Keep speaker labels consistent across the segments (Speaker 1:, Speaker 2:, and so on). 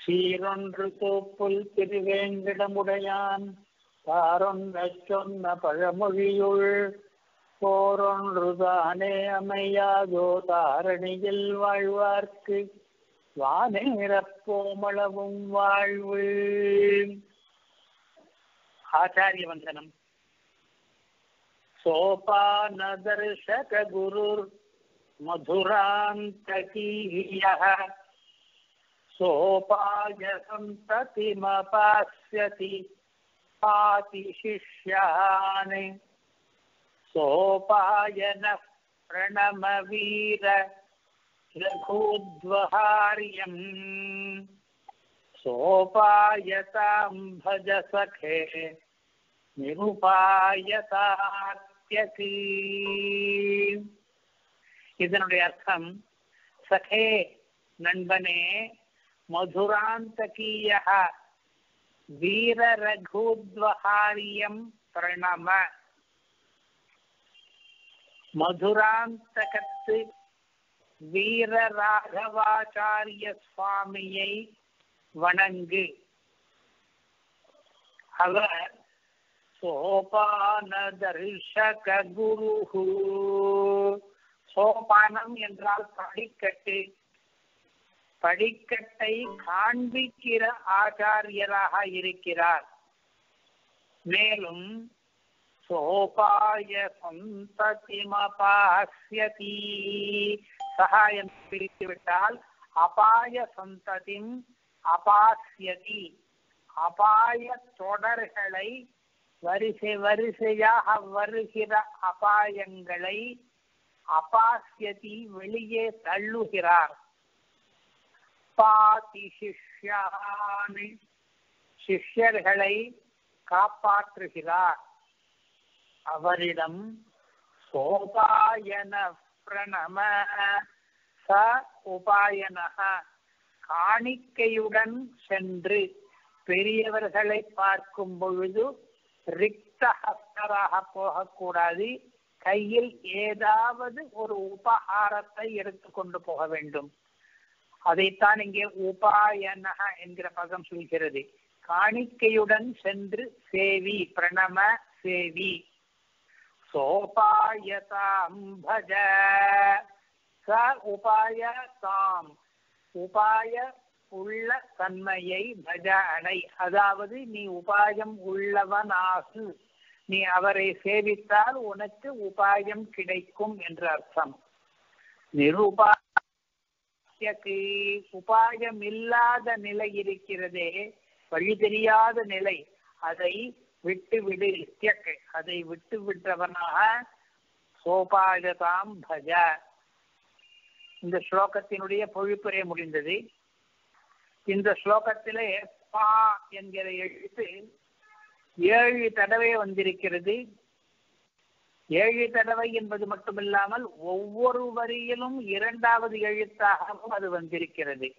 Speaker 1: சீரொன்று தோப்புல் திருவேங்கிடமுடையான் தாரொன்றச் சொன்ன பழமொழியுள் போரொன்று தானே அமையாதோ தாரணியில் வாழ்வார்க்கு வானேரப்போமளவும் வாழ்வு ஆச்சாரிய வந்தனம் सोपानदर्शक गुरुर् मधुरान्तकीयः सोपाय सन्ततिमपास्यति पाति शिष्यान् सोपायनः प्रणमवीर रघूद्वहार्यम् सोपायतां भज सखे நிருபாயதாத்யதி இதனுடைய அர்த்தம் சகே நண்பனே மதுராந்தகீய வீர ரகூத்வஹாரியம் பிரணம மதுராந்தகத்து வீர ராகவாச்சாரிய சுவாமியை வணங்கு அவர் சோபான தர்ஷக குரு சோபானம் என்றால் படிக்கட்டு படிக்கட்டை காண்பிக்கிற ஆச்சாரியராக இருக்கிறார் மேலும் சோபாய சந்ததிமபாஸ்யதி சகாயம் பிரித்துவிட்டால் அபாய சந்ததிம் அபாஸ்யதி அபாய தொடர்களை வரிசை வரிசையாக வருகிற அபாயங்களை அபாசியதி வெளியே தள்ளுகிறார் பாதி சிஷ்யானி சிஷ்யர்களை காப்பாற்றுகிறார் அவரிடம் சோபாயன பிரணம ச உபாயனக காணிக்கையுடன் சென்று பெரியவர்களை பார்க்கும் பொழுது ரிக்த ஹஸ்தராக போகக்கூடாது கையில் ஏதாவது ஒரு உபகாரத்தை எடுத்துக்கொண்டு போக வேண்டும் அதைத்தான் இங்கே உபாயனக என்கிற பதம் சொல்கிறது காணிக்கையுடன் சென்று சேவி பிரணம சேவி சோபாயதாம் பஜ ச உபாய தாம் உபாய உள்ள தன்மையை பஜ அடை அதாவது நீ உபாயம் உள்ளவனாகு நீ அவரை சேவித்தால் உனக்கு உபாயம் கிடைக்கும் என்று அர்த்தம் நிருபாயக்கு உபாயம் இல்லாத நிலை இருக்கிறதே வழி தெரியாத நிலை அதை விட்டு விடு இத்தியக்கு அதை விட்டு விட்டவனாக சோபாயதாம் பஜ இந்த ஸ்லோகத்தினுடைய பொழிப்புரை முடிந்தது இந்த ஸ்லோகத்திலே பா என்கிற எழுத்து ஏழு தடவை வந்திருக்கிறது ஏழு தடவை என்பது மட்டுமில்லாமல் ஒவ்வொரு வரியிலும் இரண்டாவது எழுத்தாகவும் அது வந்திருக்கிறது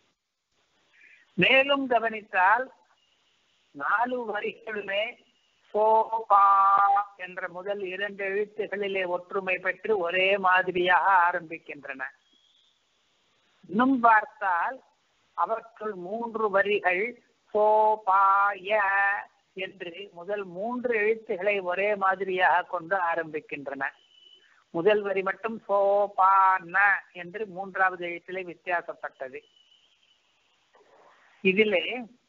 Speaker 1: மேலும் கவனித்தால் நாலு வரிகளுமே சோபா என்ற முதல் இரண்டு எழுத்துகளிலே ஒற்றுமை பெற்று ஒரே மாதிரியாக ஆரம்பிக்கின்றன இன்னும் பார்த்தால் அவற்றுள் மூன்று வரிகள் சோபாய என்று முதல் மூன்று எழுத்துக்களை ஒரே மாதிரியாக கொண்டு ஆரம்பிக்கின்றன முதல் வரி மட்டும் சோபான என்று மூன்றாவது எழுத்திலே வித்தியாசப்பட்டது இதிலே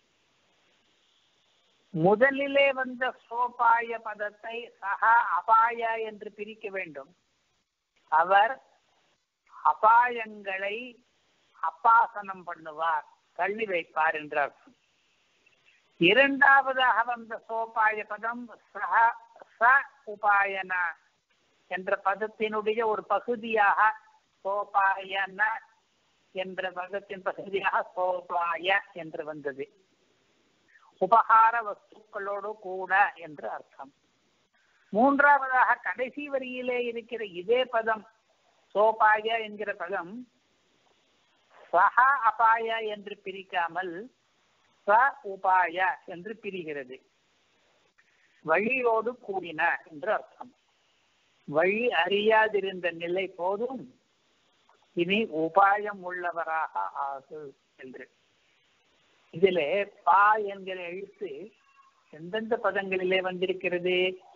Speaker 1: முதலிலே வந்த சோபாய பதத்தை சகா அபாய என்று பிரிக்க வேண்டும் அவர் அபாயங்களை அப்பாசனம் பண்ணுவார் தள்ளி வைப்பார் என்ற அர்த்தம் இரண்டாவதாக வந்த சோபாய பதம் சஹ ச உபாயன என்ற பதத்தினுடைய ஒரு பகுதியாக சோபாயன என்ற பதத்தின் பகுதியாக சோபாய என்று வந்தது உபகார வஸ்துக்களோடு கூட என்று அர்த்தம் மூன்றாவதாக கடைசி வரியிலே இருக்கிற இதே பதம் சோபாய என்கிற பதம் சஹ அபாய என்று பிரிக்காமல் ச உபாய என்று பிரிகிறது வழியோடு கூடின என்று அர்த்தம் வழி அறியாதிருந்த நிலை போதும் இனி உபாயம் உள்ளவராக ஆகு என்று இதிலே பா என்கிற எழுத்து எந்தெந்த பதங்களிலே வந்திருக்கிறது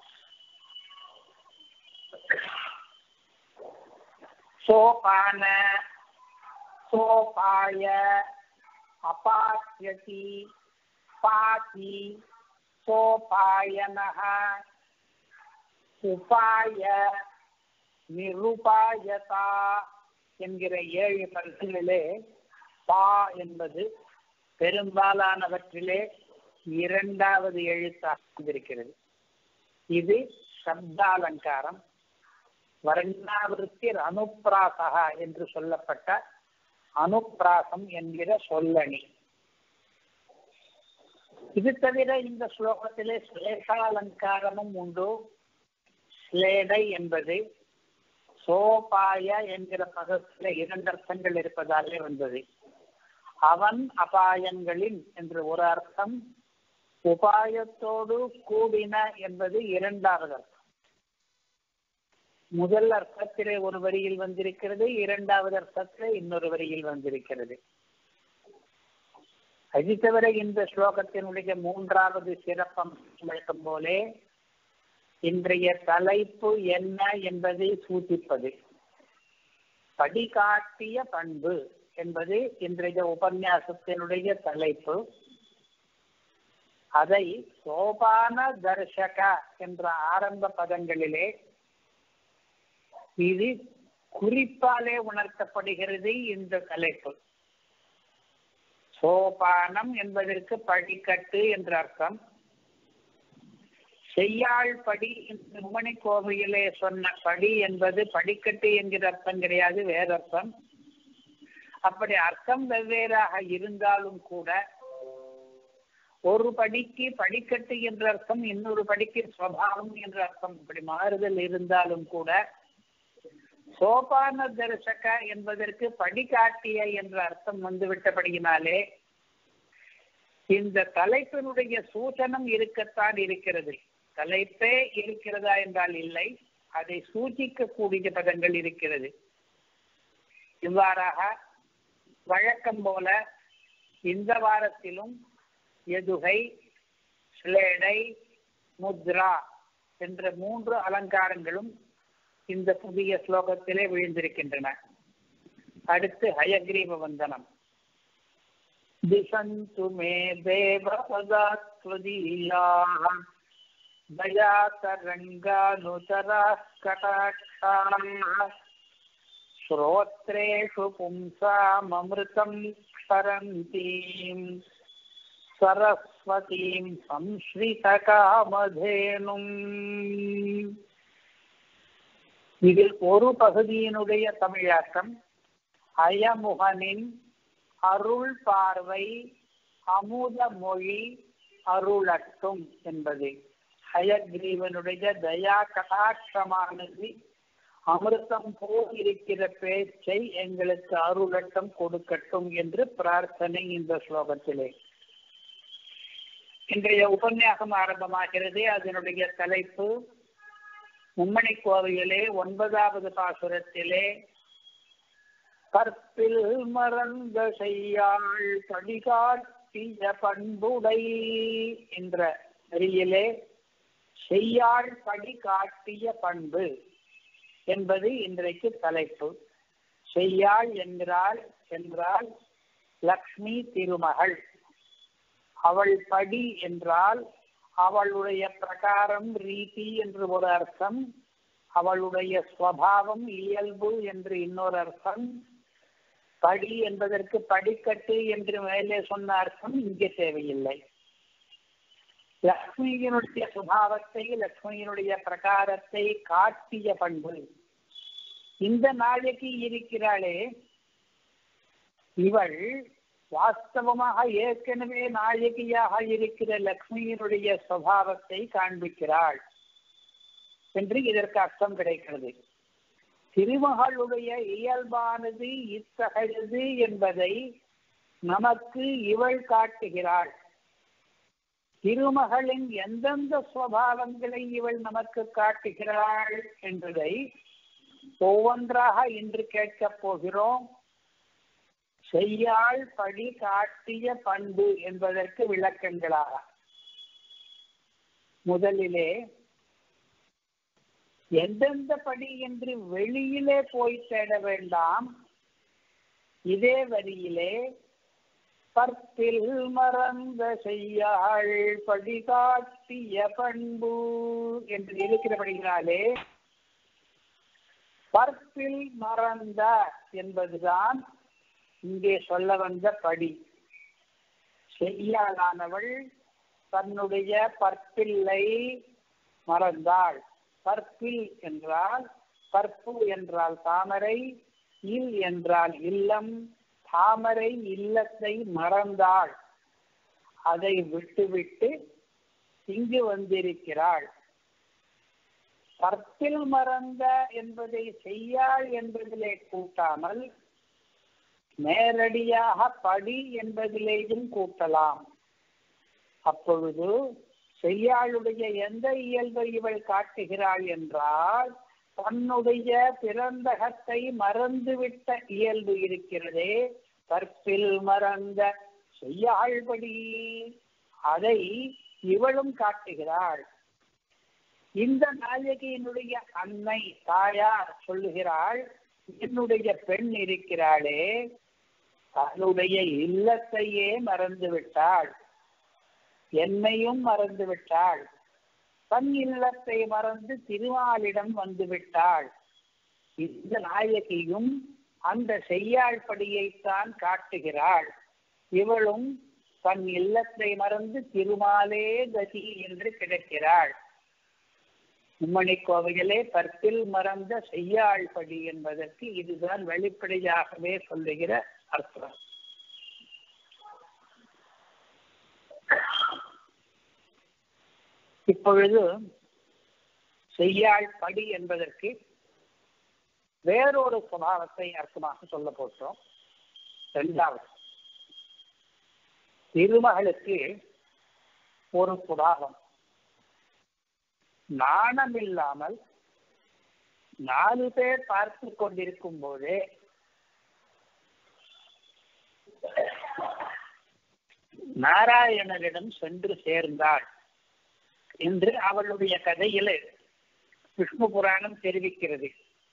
Speaker 1: சோபான சோபாய அபாஸ்யதி பாதி சோபாயனः உபாய நிருபாயதா என்கிற ஏழு பரிசுகளிலே பா என்பது பெரும்பாலானவற்றிலே இரண்டாவது எழுத்தாக வந்திருக்கிறது இது சப்தாலங்காரம் வர்ணாவிருத்திர் அனுப்பிராசகா என்று சொல்லப்பட்ட அனுப்பிராசம் என்கிற சொல்லணி இது தவிர இந்த ஸ்லோகத்திலே ஸ்லேஷாலங்காரமும் உண்டு ஸ்லேடை என்பது சோபாய என்கிற பதத்தில் இரண்டு அர்த்தங்கள் இருப்பதாலே வந்தது அவன் அபாயங்களின் என்று ஒரு அர்த்தம் உபாயத்தோடு கூடின என்பது இரண்டாவது அர்த்தம் முதல் அர்த்தத்திலே ஒரு வரியில் வந்திருக்கிறது இரண்டாவது அர்த்தத்திலே இன்னொரு வரியில் வந்திருக்கிறது அது தவிர இந்த ஸ்லோகத்தினுடைய மூன்றாவது சிறப்பம் விளக்கம் போலே இன்றைய தலைப்பு என்ன என்பதை சூಚಿப்பது படிகாட்டிய பண்பு என்பது இன்றைய உபன்யாசத்தினுடைய தலைப்பு அதை சோபான தர்ஷக என்ற ஆரம்ப பதங்களிலே இது குறிப்பாலே உணர்த்தப்படுகிறது இந்த தலைப்பு சோபானம் என்பதற்கு படிக்கட்டு என்ற அர்த்தம் செய்யாள் படி இந்த மும்மணி கோவையிலே சொன்ன படி என்பது படிக்கட்டு என்கிற அர்த்தம் கிடையாது வேற அர்த்தம் அப்படி அர்த்தம் வெவ்வேறாக இருந்தாலும் கூட ஒரு படிக்கு படிக்கட்டு என்ற அர்த்தம் இன்னொரு படிக்கு சுவாவம் என்ற அர்த்தம் இப்படி மாறுதல் இருந்தாலும் கூட சோபான தரிசக என்பதற்கு படிகாட்டிய என்ற அர்த்தம் வந்துவிட்டபடியினாலே இந்த தலைப்பினுடைய சூச்சனம் இருக்கத்தான் இருக்கிறது தலைப்பே இருக்கிறதா என்றால் இல்லை அதை சூச்சிக்க கூடிய பதங்கள் இருக்கிறது இவ்வாறாக வழக்கம் போல இந்த வாரத்திலும் எதுகை ஸ்லேடை முத்ரா என்ற மூன்று அலங்காரங்களும் இந்த புதிய ஸ்லோகத்திலே விழுந்திருக்கின்றன அடுத்து ஹயக்ரீவ வந்தனம் திசந்து மே தேவபதாத்வதீயாः दयातरङ्गानुचराः कटाक्षाः श्रोत्रेषु पुंसाममृतं क्षरन्तीम् सरस्वतीं संश्ரிதகாமதேனும் இதில் ஒரு பகுதியினுடைய தமிழாக்கம் அயமுகனின் அருள் பார்வை அமுத மொழி அருளட்டும் என்பது ஹயக்ரீவனுடைய தயா கடாட்சமானது அமிர்தம் போல் இருக்கிற பேச்சை எங்களுக்கு அருளட்டம் கொடுக்கட்டும் என்று பிரார்த்தனை இந்த ஸ்லோகத்திலே இன்றைய உபன்யாசம் ஆரம்பமாகிறது அதனுடைய தலைப்பு மும்மணி கோவையிலே ஒன்பதாவது பாசுரத்திலே கற்பில் மறந்த செய்யாள் படிகாட்டிய பண்புடை என்ற வரியிலே செய்யாள் படி காட்டிய பண்பு என்பது இன்றைக்கு தலைப்பு செய்யாள் என்கிறாள் என்றால் லக்ஷ்மி திருமகள் அவள் படி என்றால் அவளுடைய பிரகாரம் ரீதி என்று ஒரு அர்த்தம் அவளுடைய ஸ்வபாவம் இயல்பு என்று இன்னொரு அர்த்தம் படி என்பதற்கு படிக்கட்டு என்று மேலே சொன்ன அர்த்தம் இங்கே தேவையில்லை லக்ஷ்மியினுடைய சுபாவத்தை லக்ஷ்மியினுடைய பிரகாரத்தை காட்டிய பண்பு இந்த நாளைக்கு இருக்கிறாளே இவள் வாஸ்தவமாக ஏற்கனவே நாயகியாக இருக்கிற லக்ஷ்மியினுடைய சுவாவத்தை காண்பிக்கிறாள் என்று இதற்கு அர்த்தம் கிடைக்கிறது திருமகளுடைய இயல்பானது இத்தகையது என்பதை நமக்கு இவள் காட்டுகிறாள் திருமகளின் எந்தெந்த சுவாவங்களை இவள் நமக்கு காட்டுகிறாள் என்பதை ஒவ்வொன்றாக இன்று கேட்கப் போகிறோம் செய்யாள் படி காட்டிய பண்பு என்பதற்கு விளக்கங்களாக முதலிலே எந்தெந்த படி என்று வெளியிலே போய் தேட வேண்டாம் இதே வரியிலே பற்பில் மறந்த செய்யாள் படி காட்டிய பண்பு என்று இருக்கிறபடினாலே பற்பில் மறந்த என்பதுதான் இங்கே சொல்ல வந்த படி செய்யாளானவள் தன்னுடைய பற்பில்லை மறந்தாள் பற்பில் என்றால் பற்பு என்றால் தாமரை இல் என்றால் இல்லம் தாமரை இல்லத்தை மறந்தாள் அதை விட்டுவிட்டு இங்கு வந்திருக்கிறாள் பற்பில் மறந்த என்பதை செய்யாள் என்பதிலே கூட்டாமல் நேரடியாக படி என்பதிலேயும் கூட்டலாம் அப்பொழுது செய்யாளுடைய எந்த இயல்பை இவள் காட்டுகிறாள் என்றால் தன்னுடைய பிறந்தகத்தை மறந்துவிட்ட இயல்பு இருக்கிறதே கற்பில் மறந்த செய்யாள்படி அதை இவளும் காட்டுகிறாள் இந்த நாயகியினுடைய அன்னை தாயார் சொல்லுகிறாள் என்னுடைய பெண் இருக்கிறாளே தன்னுடைய இல்லத்தையே மறந்து விட்டாள் என்னையும் மறந்து விட்டாள் தன் இல்லத்தை மறந்து திருமாலிடம் வந்து விட்டாள் இந்த நாயகியும் அந்த செய்யாள் படியைத்தான் காட்டுகிறாள் இவளும் தன் இல்லத்தை மறந்து திருமாலே கதி என்று கிடக்கிறாள் உம்மணி கோவையிலே பற்பில் மறந்த செய்யாள் படி என்பதற்கு இதுதான் வெளிப்படையாகவே சொல்லுகிற அர்த்தம் இப்பொழுது செய்யாள் படி என்பதற்கு வேறொரு சுபாவத்தை அர்த்தமாக சொல்ல போட்டோம் இரண்டாவது திருமகளுக்கு ஒரு சுபாவம் நாணம் இல்லாமல் நாலு பேர் பார்த்து கொண்டிருக்கும் போதே நாராயணனிடம் சென்று சேர்ந்தாள் என்று அவளுடைய கதையில விஷ்ணு புராணம் தெரிவிக்கிறது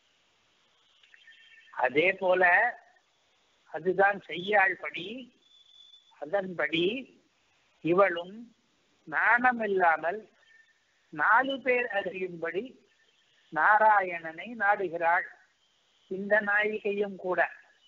Speaker 1: அதே போல அதுதான் செய்யாள் படி அதன்படி இவளும் நாணம் இல்லாமல் நாலு பேர் அறியும்படி நாராயணனை நாடுகிறாள் இந்த நாயிகையும் கூட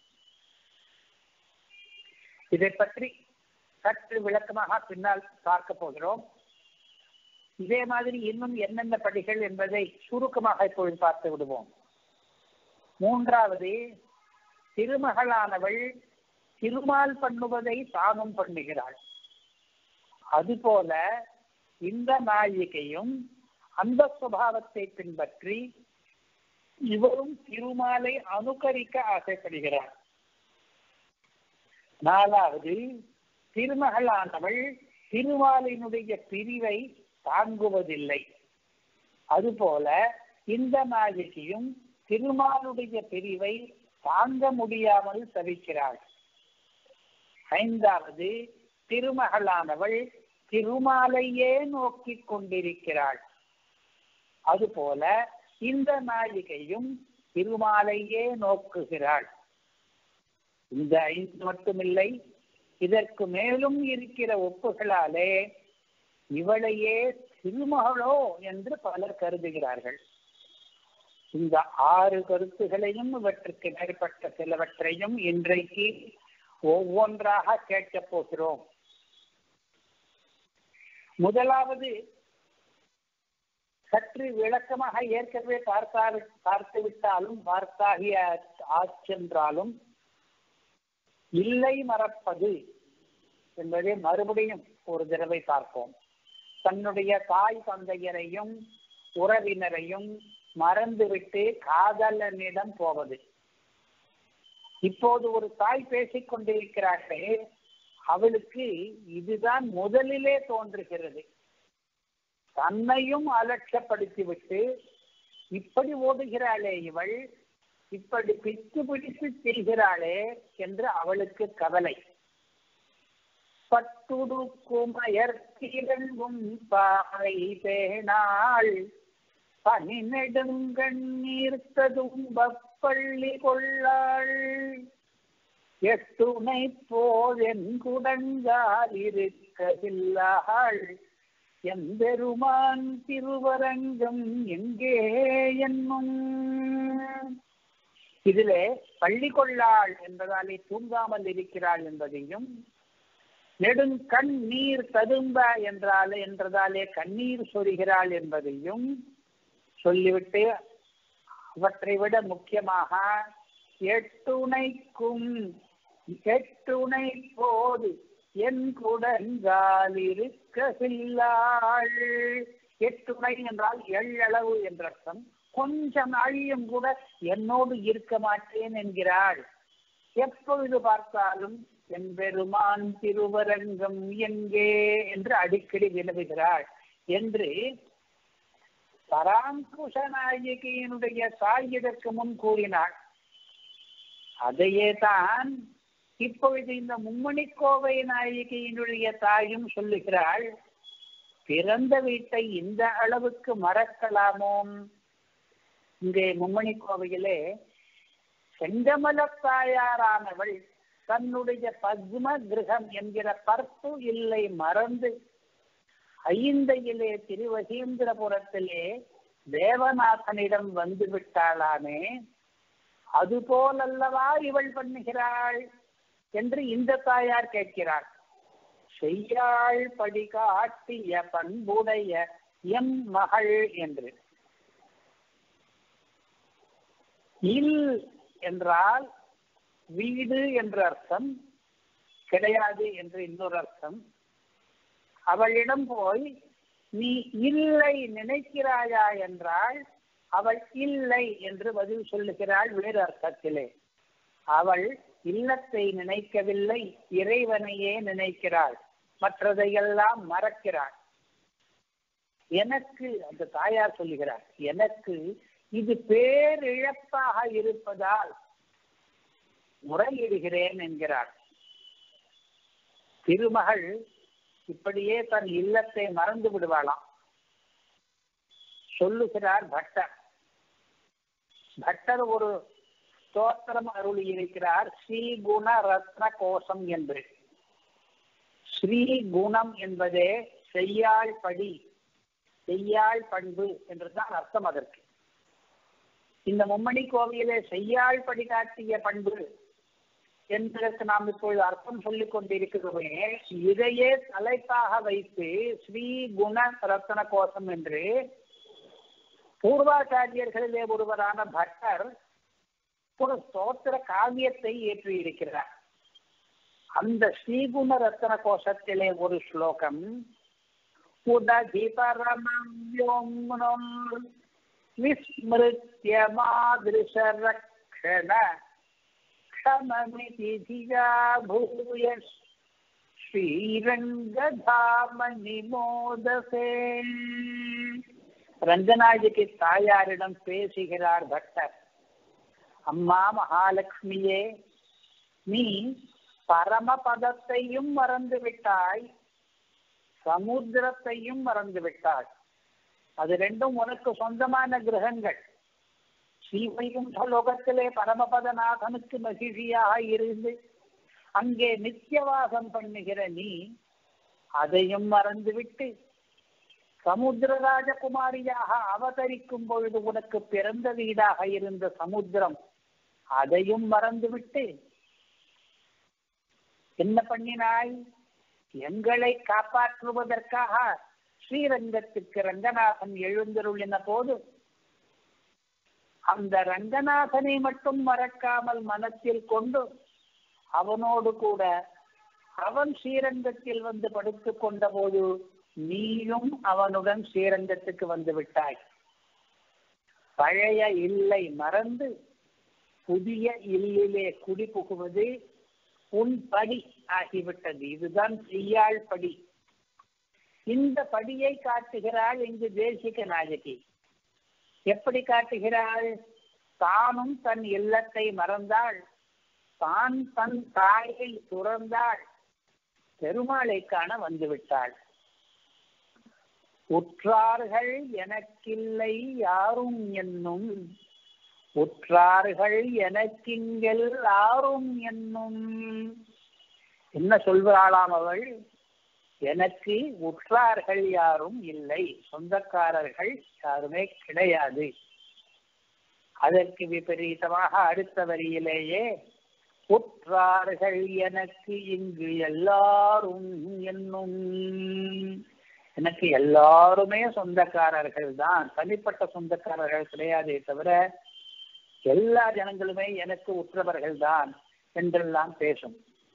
Speaker 1: இதை பற்றி சற்று விளக்கமாக பின்னால் பார்க்க போகிறோம் இதே மாதிரி இன்னும் என்னென்ன படிகள் என்பதை சுருக்கமாக இப்பொழுது பார்த்து விடுவோம் மூன்றாவது திருமகளானவள் திருமால் பண்ணுவதை தானும் பண்ணுகிறாள் அதுபோல இந்த நாயிகையும் அந்த சுபாவத்தை பின்பற்றி இவரும் திருமாலை அனுகரிக்க ஆசைப்படுகிறார் நாலாவது திருமகளானவள் திருமாலினுடைய பிரிவை தாங்குவதில்லை அதுபோல இந்த நாயகியும் திருமாலுடைய பிரிவை தாங்க முடியாமல் தவிக்கிறாள் ஐந்தாவது திருமகளானவள் திருமாலையே நோக்கி கொண்டிருக்கிறாள் அதுபோல இந்த நாயிகையும் திருமாலையே நோக்குகிறாள் இந்த ஐந்து மட்டுமில்லை இதற்கு மேலும் இருக்கிற ஒப்புகளாலே இவளையே திருமகளோ என்று பலர் கருதுகிறார்கள் இந்த ஆறு கருத்துகளையும் இவற்றுக்கு மேற்பட்ட சிலவற்றையும் இன்றைக்கு ஒவ்வொன்றாக கேட்கப் போகிறோம் முதலாவது சற்று விளக்கமாக ஏற்கனவே பார்த்தா பார்த்து விட்டாலும் பார்த்தாகிய ஆச்சென்றாலும் இல்லை மறப்பது என்பதை மறுபடியும் ஒரு தடவை பார்ப்போம் தன்னுடைய தாய் தந்தையரையும் உறவினரையும் மறந்துவிட்டு காதலனிடம் போவது இப்போது ஒரு தாய் பேசிக் கொண்டிருக்கிறார்களே அவளுக்கு இதுதான் முதலிலே தோன்றுகிறது தன்னையும் அலட்சப்படுத்திவிட்டு இப்படி ஓடுகிறாளே இவள் இப்படி பித்து பிடித்து செய்கிறாளே என்று அவளுக்கு கவலை பட்டுடுக்குமயற்கிரங்கும் பாறை பேணாள் பனி நெடுங்கண்ணீர்த்ததும் பள்ளி கொள்ளாள் எட்டுணை போதென் குடங்கால் இருக்கவில்லாள் எம்பெருமான் திருவரங்கம் எங்கே என்னும் இதிலே பள்ளி கொள்ளாள் என்பதாலே தூங்காமல் இருக்கிறாள் என்பதையும் நெடுங்கண் நீர் ததும்ப என்றாலே என்றதாலே கண்ணீர் சொரிகிறாள் என்பதையும் சொல்லிவிட்டு அவற்றை விட முக்கியமாக எட்டுணைக்கும் எட்டுணை போது என் குடங்கால் இருக்கவில்லாள் எட்டுணை என்றால் எள்ளளவு என்ற அர்த்தம் கொஞ்சம் அழியும் கூட என்னோடு இருக்க மாட்டேன் என்கிறாள் எப்பொழுது பார்த்தாலும் என் பெருமான் திருவரங்கம் எங்கே என்று அடிக்கடி வினவுகிறாள் என்று பராங்குஷ நாயகியினுடைய தாய் இதற்கு முன் கூறினாள் அதையே தான் இப்பொழுது இந்த மும்மணி கோவை நாயகியினுடைய தாயும் சொல்லுகிறாள் பிறந்த வீட்டை இந்த அளவுக்கு மறக்கலாமோ இங்கே மும்மணி கோவையிலே செங்கமலத்தாயாரானவள் தன்னுடைய பத்ம கிரகம் என்கிற பற்பு இல்லை மறந்து ஐந்தையிலே திருவசீந்திரபுரத்திலே தேவநாதனிடம் வந்து விட்டாளாமே அதுபோலல்லவா இவள் பண்ணுகிறாள் என்று இந்த தாயார் கேட்கிறாள் செய்யாள் படி காட்டிய பண்புடைய எம் மகள் என்று இல் என்றால் வீடு என்ற அர்த்தம் கிடையாது என்று இன்னொரு அர்த்தம் அவளிடம் போய் நீ இல்லை நினைக்கிறாயா என்றால் அவள் இல்லை என்று பதில் சொல்லுகிறாள் வேறு அர்த்தத்திலே அவள் இல்லத்தை நினைக்கவில்லை இறைவனையே நினைக்கிறாள் மற்றதையெல்லாம் மறக்கிறாள் எனக்கு அந்த தாயார் சொல்லுகிறார் எனக்கு இது பேரிழப்பாக இருப்பதால் முறையிடுகிறேன் என்கிறார் திருமகள் இப்படியே தன் இல்லத்தை மறந்து விடுவாளாம் சொல்லுகிறார் பட்டர் பட்டர் ஒரு ஸ்தோத்திரம் அருளி இருக்கிறார் ஸ்ரீ குண ரத்ன கோஷம் என்று ஸ்ரீ குணம் என்பதே செய்யாள் படி செய்யாள் பண்பு என்றுதான் அர்த்தம் அதற்கு இந்த மும்மணி கோவிலே செய்யாள் படி காட்டிய பண்பு என்பதற்கு நாம் இப்பொழுது அர்த்தம் சொல்லிக் கொண்டிருக்கிறோமே இதையே தலைப்பாக வைத்து ஸ்ரீ குண ரத்ன கோஷம் என்று பூர்வாச்சாரியர்களிலே ஒருவரான பட்டர் ஒரு ஸ்தோத்திர காவியத்தை ஏற்றியிருக்கிறார் அந்த ஸ்ரீகுண ரத்ன கோஷத்திலே ஒரு ஸ்லோகம் உததி பரமவ்யோம்னம் விஸ்மிருத்ய மாதிருஷ ரக்ஷண क्षममिति धिया भूय ஸ்ரீரங்கதாமணிமோதசே ரங்கநாயகி தாயாரிடம் பேசுகிறார் பக்தர் அம்மா மகாலட்சுமியே நீ பரமபதத்தையும் மறந்து விட்டாய் சமுத்திரத்தையும் மறந்து விட்டாய் அது ரெண்டும் உனக்கு சொந்தமான கிரகங்கள் ஸ்ரீவைகுண்ட லோகத்திலே பரமபதநாதனுக்கு மகிழ்ச்சியாக இருந்து அங்கே நித்தியவாசம் பண்ணுகிற நீ அதையும் மறந்துவிட்டு சமுத்திர ராஜகுமாரியாக அவதரிக்கும் பொழுது உனக்கு பிறந்த வீடாக இருந்த சமுத்திரம் அதையும் மறந்துவிட்டு என்ன பண்ணினாய் எங்களை காப்பாற்றுவதற்காக ஸ்ரீரங்கத்துக்கு ரங்கநாதன் எழுந்தருளின போது அந்த ரங்கநாதனை மட்டும் மறக்காமல் மனத்தில் கொண்டு அவனோடு கூட அவன் ஸ்ரீரங்கத்தில் வந்து படுத்துக் கொண்ட போது நீயும் அவனுடன் ஸ்ரீரங்கத்துக்கு வந்து விட்டாய் பழைய இல்லை மறந்து புதிய இல்லிலே குடி புகுவது உன் படி ஆகிவிட்டது இதுதான் செய்யாள் படி இந்த படியை காட்டுகிறாள் இங்கு தேசிக நாயகி எப்படி காட்டுகிறாள் தானும் தன் இல்லத்தை மறந்தாள் தான் தன் தாயை துறந்தாள் பெருமாளை காண வந்துவிட்டாள் உற்றார்கள் எனக்கில்லை யாரும் என்னும் உற்றார்கள் எனக்கிங்கள் யாரும் என்னும் என்ன சொல்கிறாளாம் அவள் எனக்கு உற்றார்கள் யாரும் இல்லை சொந்தக்காரர்கள் யாருமே கிடையாது அதற்கு விபரீதமாக அடுத்த வரியிலேயே உற்றார்கள் எனக்கு இங்கு எல்லாரும் என்னும் எனக்கு எல்லாருமே சொந்தக்காரர்கள் தான் தனிப்பட்ட சொந்தக்காரர்கள் கிடையாதே தவிர எல்லா ஜனங்களுமே எனக்கு உற்றவர்கள் தான் என்றெல்லாம் பேசும்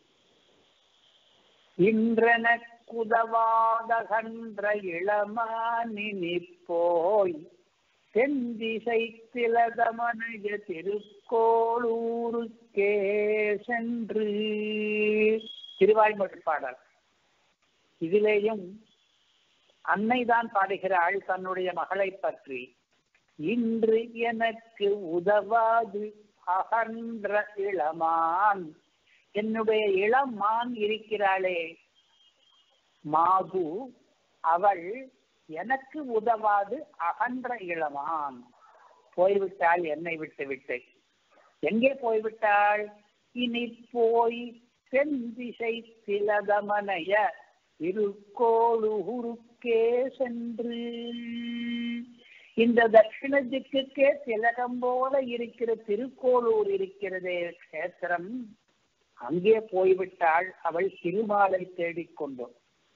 Speaker 1: இன்றனக்குதவாதகன்ற இளமானி போய் தென்திசை திலதமனய திருக்கோளூருக்கே சென்று திருவாய்மொழி பாடல் இதிலேயும் அன்னைதான் பாடுகிறாள் தன்னுடைய மகளை பற்றி இன்று எனக்கு உதவாது அகன்ற இளமான் என்னுடைய இளமான் இருக்கிறாளே மாது அவள் எனக்கு உதவாது அகன்ற இளமான் போய்விட்டாள் என்னை விட்டு விட்டு எங்கே போய்விட்டாள் இனி போய் தென் திசை திலதமனைய திருக்கோளுருக்கே சென்று இந்த தட்சிண திக்குக்கே திலகம் போல இருக்கிற திருக்கோளூர் இருக்கிறதே கஷேத்திரம் அங்கே போய்விட்டாள் அவள் திருமாலை தேடிக்கொண்டு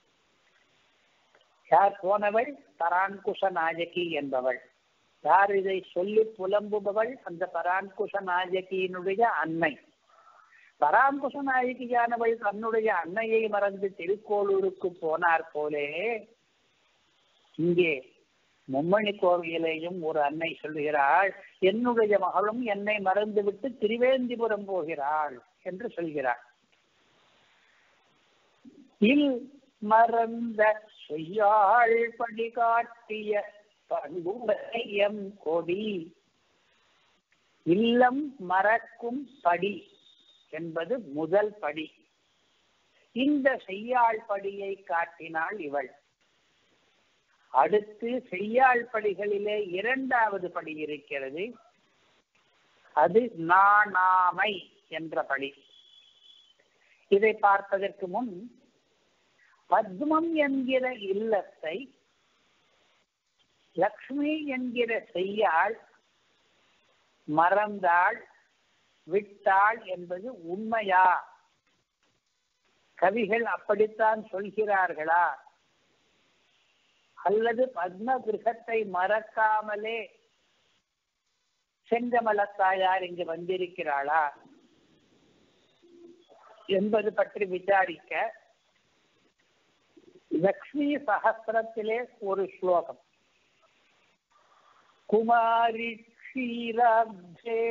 Speaker 1: யார் போனவள் பரான்குஷ நாயகி என்பவள் யார் இதை சொல்லி புலம்புபவள் அந்த பரான்குஷ நாயகியினுடைய அன்னை பராங்குஷ நாயகியானவள் தன்னுடைய அன்னையை மறந்து திருக்கோளூருக்கு போனார் போலே இங்கே மும்மணி கோவிலையும் ஒரு அன்னை சொல்லுகிறாள் என்னுடைய மகளும் என்னை மறந்துவிட்டு திருவேந்திபுரம் போகிறாள் என்று சொல்கிறாள் இல் மறந்த செய்யாள் படி காட்டிய பண்புடையம் கொடி இல்லம் மறக்கும் படி என்பது முதல் படி இந்த செய்யாள் படியை காட்டினாள் இவள் அடுத்து செய்யாள் படிகளிலே இரண்டாவது படி இருக்கிறது அது நாணாமை என்ற படி இதை பார்ப்பதற்கு முன் பத்மம் என்கிற இல்லத்தை லக்ஷ்மி என்கிற செய்யாள் மறந்தாள் விட்டாள் என்பது உண்மையா கவிகள் அப்படித்தான் சொல்கிறார்களா அல்லது பத்ம கிரகத்தை மறக்காமலே செங்கமலத்தாயார் இங்கு வந்திருக்கிறாளா என்பது பற்றி விசாரிக்க லக்ஷ்மி சகசிரத்திலே ஒரு ஸ்லோகம் குமாரி க்ஷீராப்தே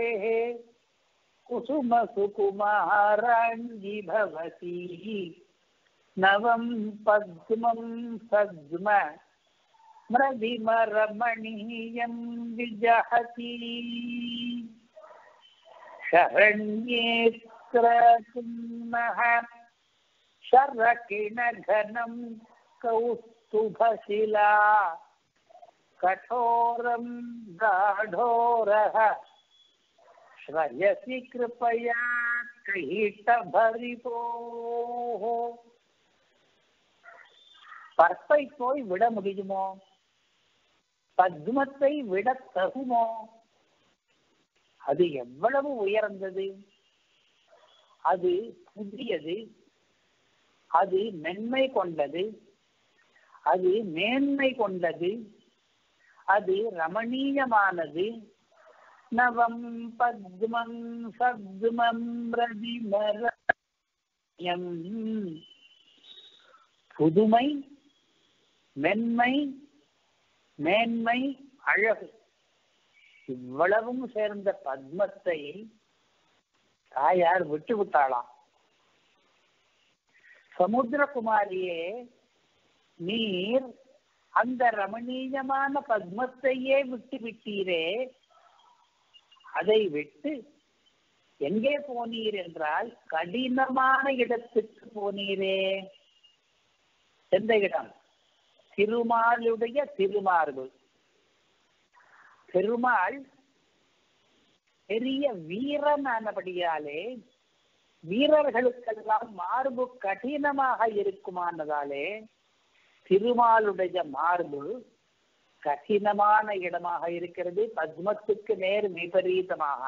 Speaker 1: குசும சுகுமாராங்கி பவதி நவம் பத்மம் சத்ம மரதிமரமணீயம் விஜஹதி शरण्येऽत्रकुन्मः शरकिणघनं कौस्तुभशिला कठोरं गाढोरः श्रयसि कृपया கைட்டபரிபோः பற்பை போய் விட முடியுமோ பத்மத்தை விட தகுமோ அது எவ்வளவு உயர்ந்தது அது புதியது அது மென்மை கொண்டது அது மேன்மை கொண்டது அது ரமணீயமானது நவம் பத்மம் சத்மம் ரதிமரம் புதுமை மென்மை மேன்மை அழகு இவ்வளவும் சேர்ந்த பத்மத்தை தாயார் விட்டு விட்டாளாம் சமுத்திரகுமாரியே நீர் அந்த ரமணீயமான பத்மத்தையே விட்டு விட்டீரே அதை விட்டு எங்கே போனீர் என்றால் கடினமான இடத்துக்கு போனீரே எந்த இடம் திருமாலுடைய திருமார்பு பெருமாள் பெரிய வீரனானபடியாலே வீரர்களுக்கெல்லாம் மார்பு கடினமாக இருக்குமானதாலே திருமாலுடைய மார்பு கடினமான இடமாக இருக்கிறது பத்மத்துக்கு நேர் விபரீதமாக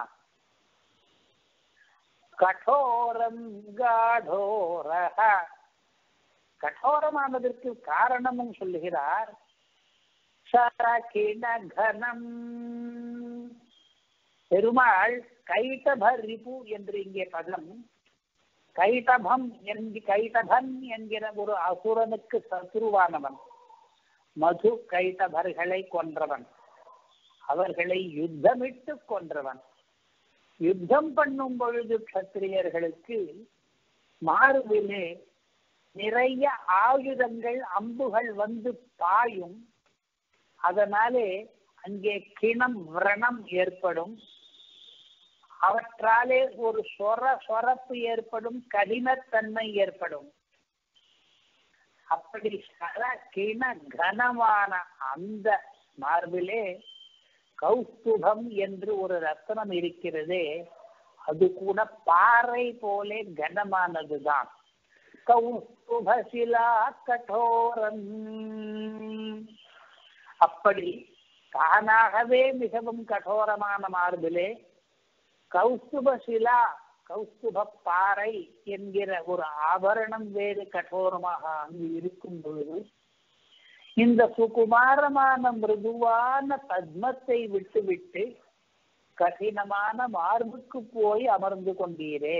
Speaker 1: கठोரம் காடோரக கठोரமானதற்கு காரணமும் சொல்லுகிறார் சரகிண கனம் பெருமாள் கைட்டபர் ரிபு என்று இங்கே பதம் கைட்டபம் என்கி கைட்டபன் என்கிற ஒரு அசுரனுக்கு சத்ருவானவன் மது கைட்டபர்களை கொன்றவன் அவர்களை யுத்தமிட்டு கொன்றவன் யுத்தம் பண்ணும் பொழுது கத்திரியர்களுக்கு மார்பிலே நிறைய ஆயுதங்கள் அம்புகள் வந்து பாயும் அதனாலே அங்கே கிணம் விரணம் ஏற்படும் அவற்றாலே ஒரு சொர சொரப்பு ஏற்படும் கடினத்தன்மை ஏற்படும் அப்படி சர கிண கனமான அந்த மார்பிலே கௌஸ்துபம் என்று ஒரு ரத்தனம் இருக்கிறதே அது கூட பாறை போலே கனமானதுதான் கௌஸ்துபசிலா கட்டோரம் அப்படி தானாகவே மிகவும் கடோரமான மார்பிலே கௌஸ்துபசிலா கௌஸ்துப பாறை என்கிற ஒரு ஆபரணம் வேறு கடோரமாக அங்கு இருக்கும் பொழுது இந்த சுகுமாரமான மிருதுவான பத்மத்தை விட்டுவிட்டு கடினமான மார்புக்கு போய் அமர்ந்து கொண்டீரே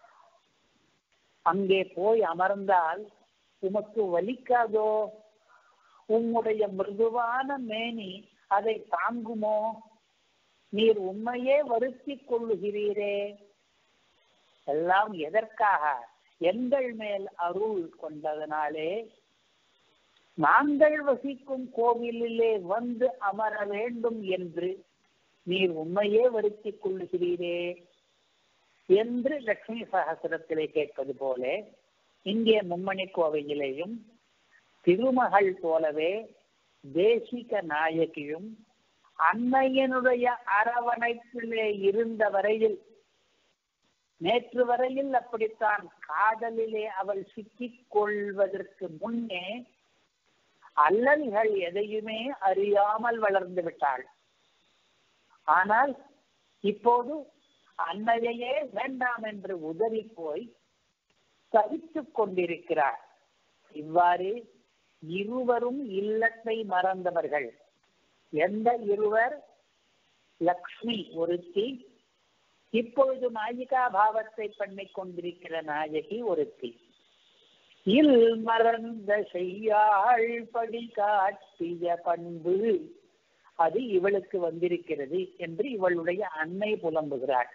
Speaker 1: அங்கே போய் அமர்ந்தால் உமக்கு வலிக்காதோ உம்முடைய மிருதுவான மேனி அதை தாங்குமோ நீர் உண்மையே வருத்தி கொள்ளுகிறீரே எல்லாம் எதற்காக எங்கள் மேல் அருள் கொண்டதனாலே நாங்கள் வசிக்கும் கோவிலிலே வந்து அமர வேண்டும் என்று நீர் உண்மையே வருத்திக் கொள்ளுகிறீரே என்று லட்சுமி சகசிரத்திலே கேட்பது போல இங்கே மும்மணி கோவையிலேயும் திருமகள் போலவே தேசிக நாயகியும் அன்னையனுடைய அரவணைப்பிலே இருந்த வரையில் நேற்று வரையில் அப்படித்தான் காதலிலே அவள் சிக்கிக் கொள்வதற்கு முன்னே அல்லல்கள் எதையுமே அறியாமல் வளர்ந்து விட்டாள் ஆனால் இப்போது அன்னையையே வேண்டாம் என்று உதறி போய் தவித்துக் கொண்டிருக்கிறார் இவ்வாறு இருவரும் இல்லத்தை மறந்தவர்கள் எந்த இருவர் லக்ஷ்மி ஒருத்தி இப்பொழுது நாயிகா பாவத்தை பண்ணிக் கொண்டிருக்கிற நாயகி ஒருத்தி இல் மறந்த செய்யாள் படி காட்டிய பண்பு அது இவளுக்கு வந்திருக்கிறது என்று இவளுடைய அன்னை புலம்புகிறாள்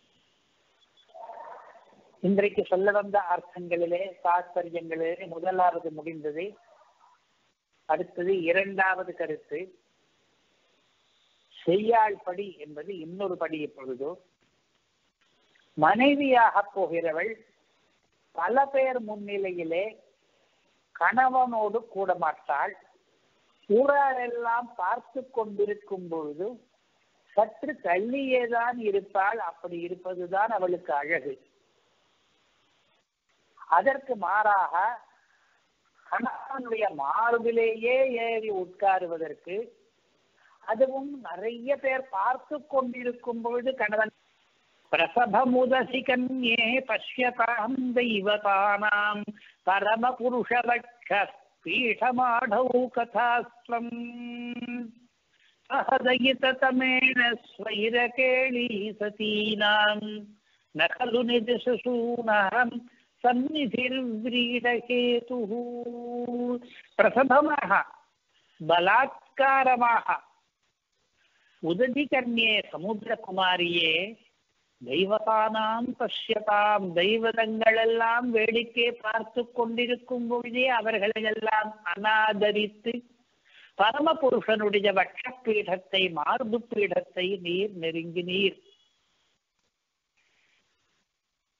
Speaker 1: இன்றைக்கு சொல்ல வந்த அர்த்தங்களிலே தாத்பரியங்களிலே முதலாவது முடிந்தது அடுத்தது இரண்டாவது கருத்து செய்யாள் படி என்பது இன்னொரு படி இப்பொழுதோ மனைவியாக போகிறவள் பல பேர் முன்னிலையிலே கணவனோடு கூட மாட்டாள் ஊராரெல்லாம் பார்த்து கொண்டிருக்கும் பொழுது சற்று தள்ளியேதான் இருப்பாள் அப்படி இருப்பதுதான் அவளுக்கு அழகு அதற்கு மாறாக கணவனுடைய மார்பிலேயே ஏறி உட்காருவதற்கு அதுவும் நிறைய பேர் பார்த்து கொண்டிருக்கும் பொழுது கணவன் பிரசபமுதசி கன்யே பசியதாம் தெய்வதானாம் பரமபுருஷவட்ச பீఠமாடௌ கதாஸ்வம் சஹதயிததமேன ஸ்வைரகேளி சதீனாம் ந खलु निजशूनाम् सन्निधिर्व्रीडहेतुः प्रथमः बलात्कारमाः உததிகர்ணியே சமுத்திரகுமாரியே தெய்வதானாம் பஷ்யதாம் தெய்வதங்களெல்லாம் வேடிக்கை பார்த்து கொண்டிருக்கும் பொழுதே அவர்களை எல்லாம் அனாதரித்து பரமபுருஷனுடைய வட்ச பீடத்தை மார்பு பீடத்தை நீர் நெருங்கினீர்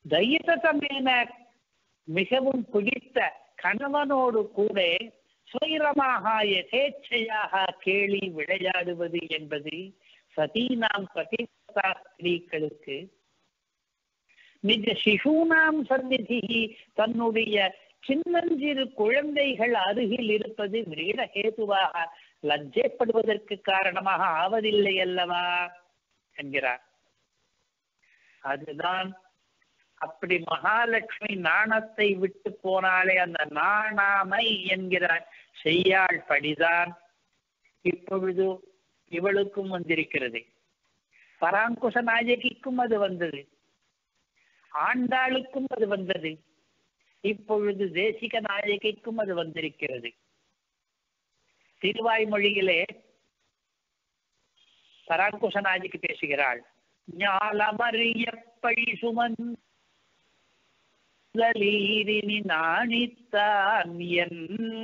Speaker 1: தைரியதமேன மிகவும் பிடித்த கணவனோடு கூட சுயரமாக யதேச்சையாக கேலி விளையாடுவது என்பது சதீனாம் பதிவதா ஸ்திரீகளுக்கு நிஜ சிசூனாம் சந்நிதி தன்னுடைய சின்னஞ்சிறு குழந்தைகள் அருகில் இருப்பது விரீடஹேதுவாக லஜ்ஜைப்படுவதற்கு காரணமாக ஆவதில்லை அல்லவா என்கிறார் அதுதான் அப்படி மகாலட்சுமி நாணத்தை விட்டு போனாலே அந்த நாணாமை என்கிற செய்யாள் படிதான் இப்பொழுது இவளுக்கும் வந்திருக்கிறது பராங்குச நாயகிக்கும் அது வந்தது ஆண்டாளுக்கும் அது வந்தது இப்பொழுது தேசிக நாயகிக்கும் அது வந்திருக்கிறது திருவாய்மொழியிலே பராங்குச நாயகி பேசுகிறாள் ஞாலமறிய பழி சுமந்தலீரினி நாணித்தான் என்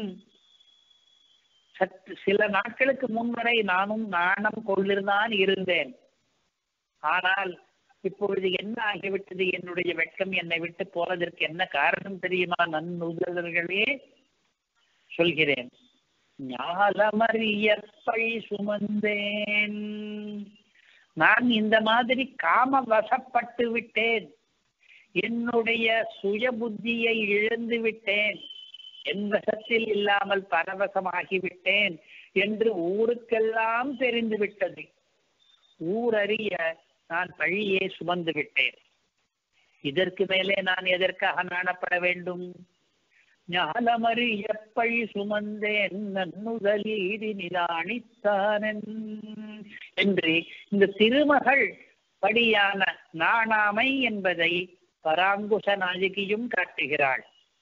Speaker 1: சற்று சில நாட்களுக்கு முன்வரை நானும் நாணம் கொண்டிருந்தான் இருந்தேன் ஆனால் இப்பொழுது என்ன ஆகிவிட்டது என்னுடைய வெட்கம் என்னை விட்டு போவதற்கு என்ன காரணம் தெரியுமா நன்னுதல்களே சொல்கிறேன் ஞாலமறிய பழி சுமந்தேன் நான் இந்த மாதிரி காம வசப்பட்டு விட்டேன் என்னுடைய சுய புத்தியை இழந்து விட்டேன் என் வசத்தில் இல்லாமல் பரவசமாகி விட்டேன் என்று ஊருக்கெல்லாம் தெரிந்து விட்டது ஊரறிய நான் பழியே சுமந்து விட்டேன் இதற்கு மேலே நான் எதற்காக நாணப்பட வேண்டும் ஞானமறிய பழி சுமந்தேன் நன்னுதலீதி நிதானித்தானன் என்று இந்த திருமகள் படியான நாணாமை என்பதை பராங்குச நாயகியும் காட்டுகிறாள்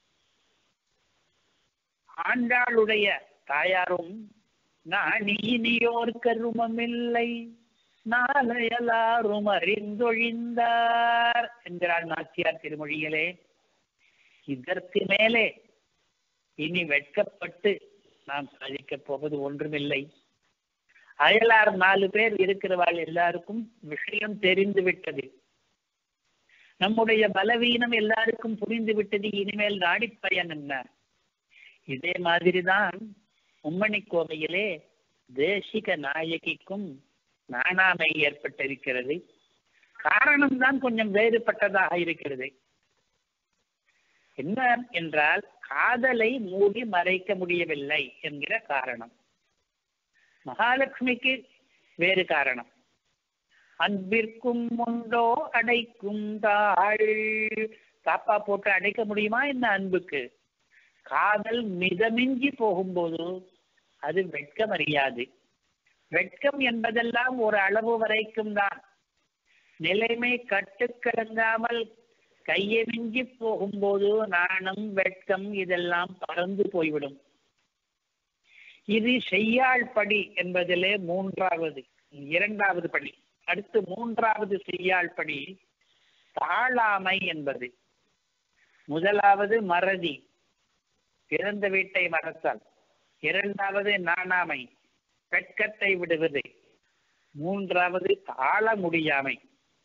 Speaker 1: ஆண்டாளுடைய தாயாரும் நாணியினியோர் கருமமில்லை நாளையலாரும் அறிந்தொழிந்தார் என்கிறாள் நாச்சியார் திருமொழியிலே இதற்கு மேலே இனி வெட்கப்பட்டு நாம் சாதிக்கப் போவது ஒன்றுமில்லை அயலார் நாலு பேர் இருக்கிறவாள் எல்லாருக்கும் விஷயம் தெரிந்து விட்டது நம்முடைய பலவீனம் எல்லாருக்கும் புரிந்து விட்டது இனிமேல் நாடிப்பயன் என்ன இதே மாதிரிதான் உம்மணி கோவையிலே தேசிக நாயகிக்கும் நாணாமை ஏற்பட்டிருக்கிறது காரணம்தான் கொஞ்சம் வேறுபட்டதாக இருக்கிறது என்ன என்றால் காதலை மூடி மறைக்க முடியவில்லை என்கிற காரணம் மகாலட்சுமிக்கு வேறு காரணம் அன்பிற்கும் உண்டோ அடைக்கும் தாள் தாப்பா போட்டு அடைக்க முடியுமா என்ன அன்புக்கு காதல் மிதமிஞ்சி போகும்போது அது வெட்கம் அறியாது வெட்கம் என்பதெல்லாம் ஒரு அளவு வரைக்கும் தான் நிலைமை கட்டுக்கடங்காமல் கையை மிஞ்சி போகும்போது நாணம் வெட்கம் இதெல்லாம் பறந்து போய்விடும் இது செய்யாள் படி என்பதிலே மூன்றாவது இரண்டாவது படி அடுத்து மூன்றாவது செய்யாள் படி தாழாமை என்பது முதலாவது மறதி பிறந்த வீட்டை மறத்தல் இரண்டாவது நாணாமை வெட்கத்தை விடுவது மூன்றாவது தாழ முடியாமை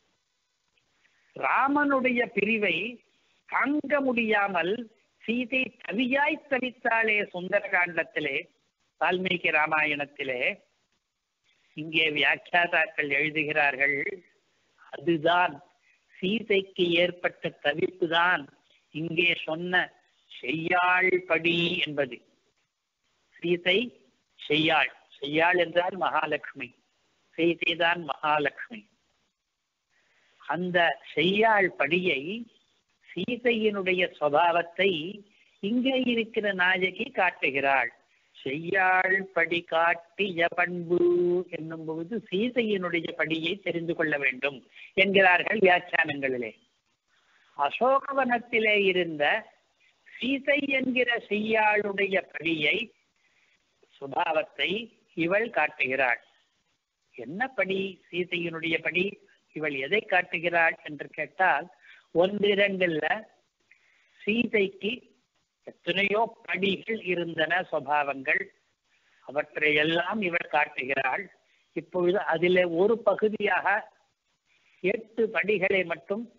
Speaker 1: ராமனுடைய பிரிவை தாங்க முடியாமல் சீதை தவியாய் தவித்தாளே சுந்தர காண்டத்திலே வால்மீகி ராமாயணத்திலே இங்கே வியாக்கியாதாக்கள் எழுதுகிறார்கள் அதுதான் சீதைக்கு ஏற்பட்ட தவிப்பு தான் இங்கே சொன்ன செய்யாள் படி என்பது சீதை செய்யாள் செய்யாள் என்றால் மகாலட்சுமி சீதை தான் மகாலட்சுமி அந்த செய்யாள் படியை சீதையினுடைய சுவாவத்தை இங்கே இருக்கிற நாயகி காட்டுகிறாள் செய்யாள் படி காட்டிய பண்பு என்னும் பொழுது சீதையினுடைய படியை தெரிந்து கொள்ள வேண்டும் என்கிறார்கள் வியாக்கியானங்களிலே அசோகவனத்திலே இருந்த சீதை என்கிற செய்யாளுடைய படியை சுபாவத்தை இவள் காட்டுகிறாள் என்ன படி சீதையினுடைய படி இவள் எதை காட்டுகிறாள் என்று கேட்டால் ஒன்றிரண்டுல சீதைக்கு எத்தனையோ படிகள் இருந்தன சுவாவங்கள் அவற்றை எல்லாம் இவள் காட்டுகிறாள் இப்பொழுது அதிலே ஒரு பகுதியாக எட்டு படிகளை மட்டும்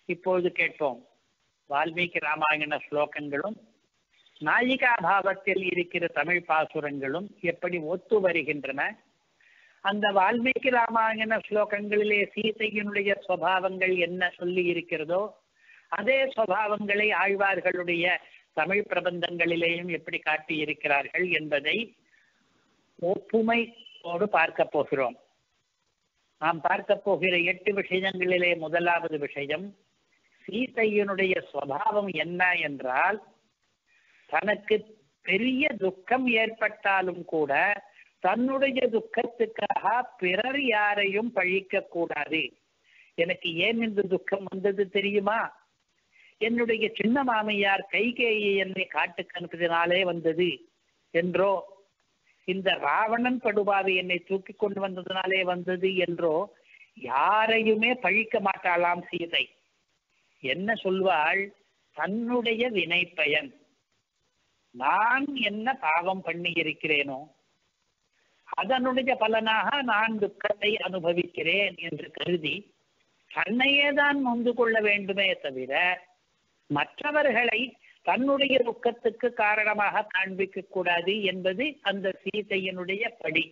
Speaker 1: இப்பொழுது கேட்போம் வால்மீகி ராமாயண ஸ்லோகங்களும் நாயிகா பாவத்தில் இருக்கிற தமிழ் பாசுரங்களும் எப்படி ஒத்து வருகின்றன அந்த வால்மீகி ராமாயண ஸ்லோகங்களிலே சீதையினுடைய சுவாவங்கள் என்ன சொல்லி இருக்கிறதோ அதே சுவாவங்களை ஆழ்வார்களுடைய தமிழ் பிரபந்தங்களிலேயும் எப்படி காட்டி இருக்கிறார்கள் என்பதை ஒப்புமையோடு பார்க்க போகிறோம் நாம் பார்க்க போகிற எட்டு விஷயங்களிலே முதலாவது விஷயம் சீதையினுடைய சுவாவம் என்ன என்றால் தனக்கு பெரிய துக்கம் ஏற்பட்டாலும் கூட தன்னுடைய துக்கத்துக்காக பிறர் யாரையும் பழிக்க கூடாது எனக்கு ஏன் இந்த துக்கம் வந்தது தெரியுமா என்னுடைய சின்ன மாமையார் கைகேயை என்னை காட்டுக்கு அனுப்பினாலே வந்தது என்றோ இந்த ராவணன் படுபாவை என்னை தூக்கி கொண்டு வந்ததுனாலே வந்தது என்றோ யாரையுமே பழிக்க மாட்டாளாம் சீதை என்ன சொல்வாள் தன்னுடைய வினை பயன் நான் என்ன பாவம் பண்ணி இருக்கிறேனோ அதனுடைய பலனாக நான் துக்கத்தை அனுபவிக்கிறேன் என்று கருதி தன்னையே தான் நொந்து கொள்ள வேண்டுமே தவிர மற்றவர்களை தன்னுடைய துக்கத்துக்கு காரணமாக காண்பிக்க கூடாது என்பது அந்த சீதையனுடைய படி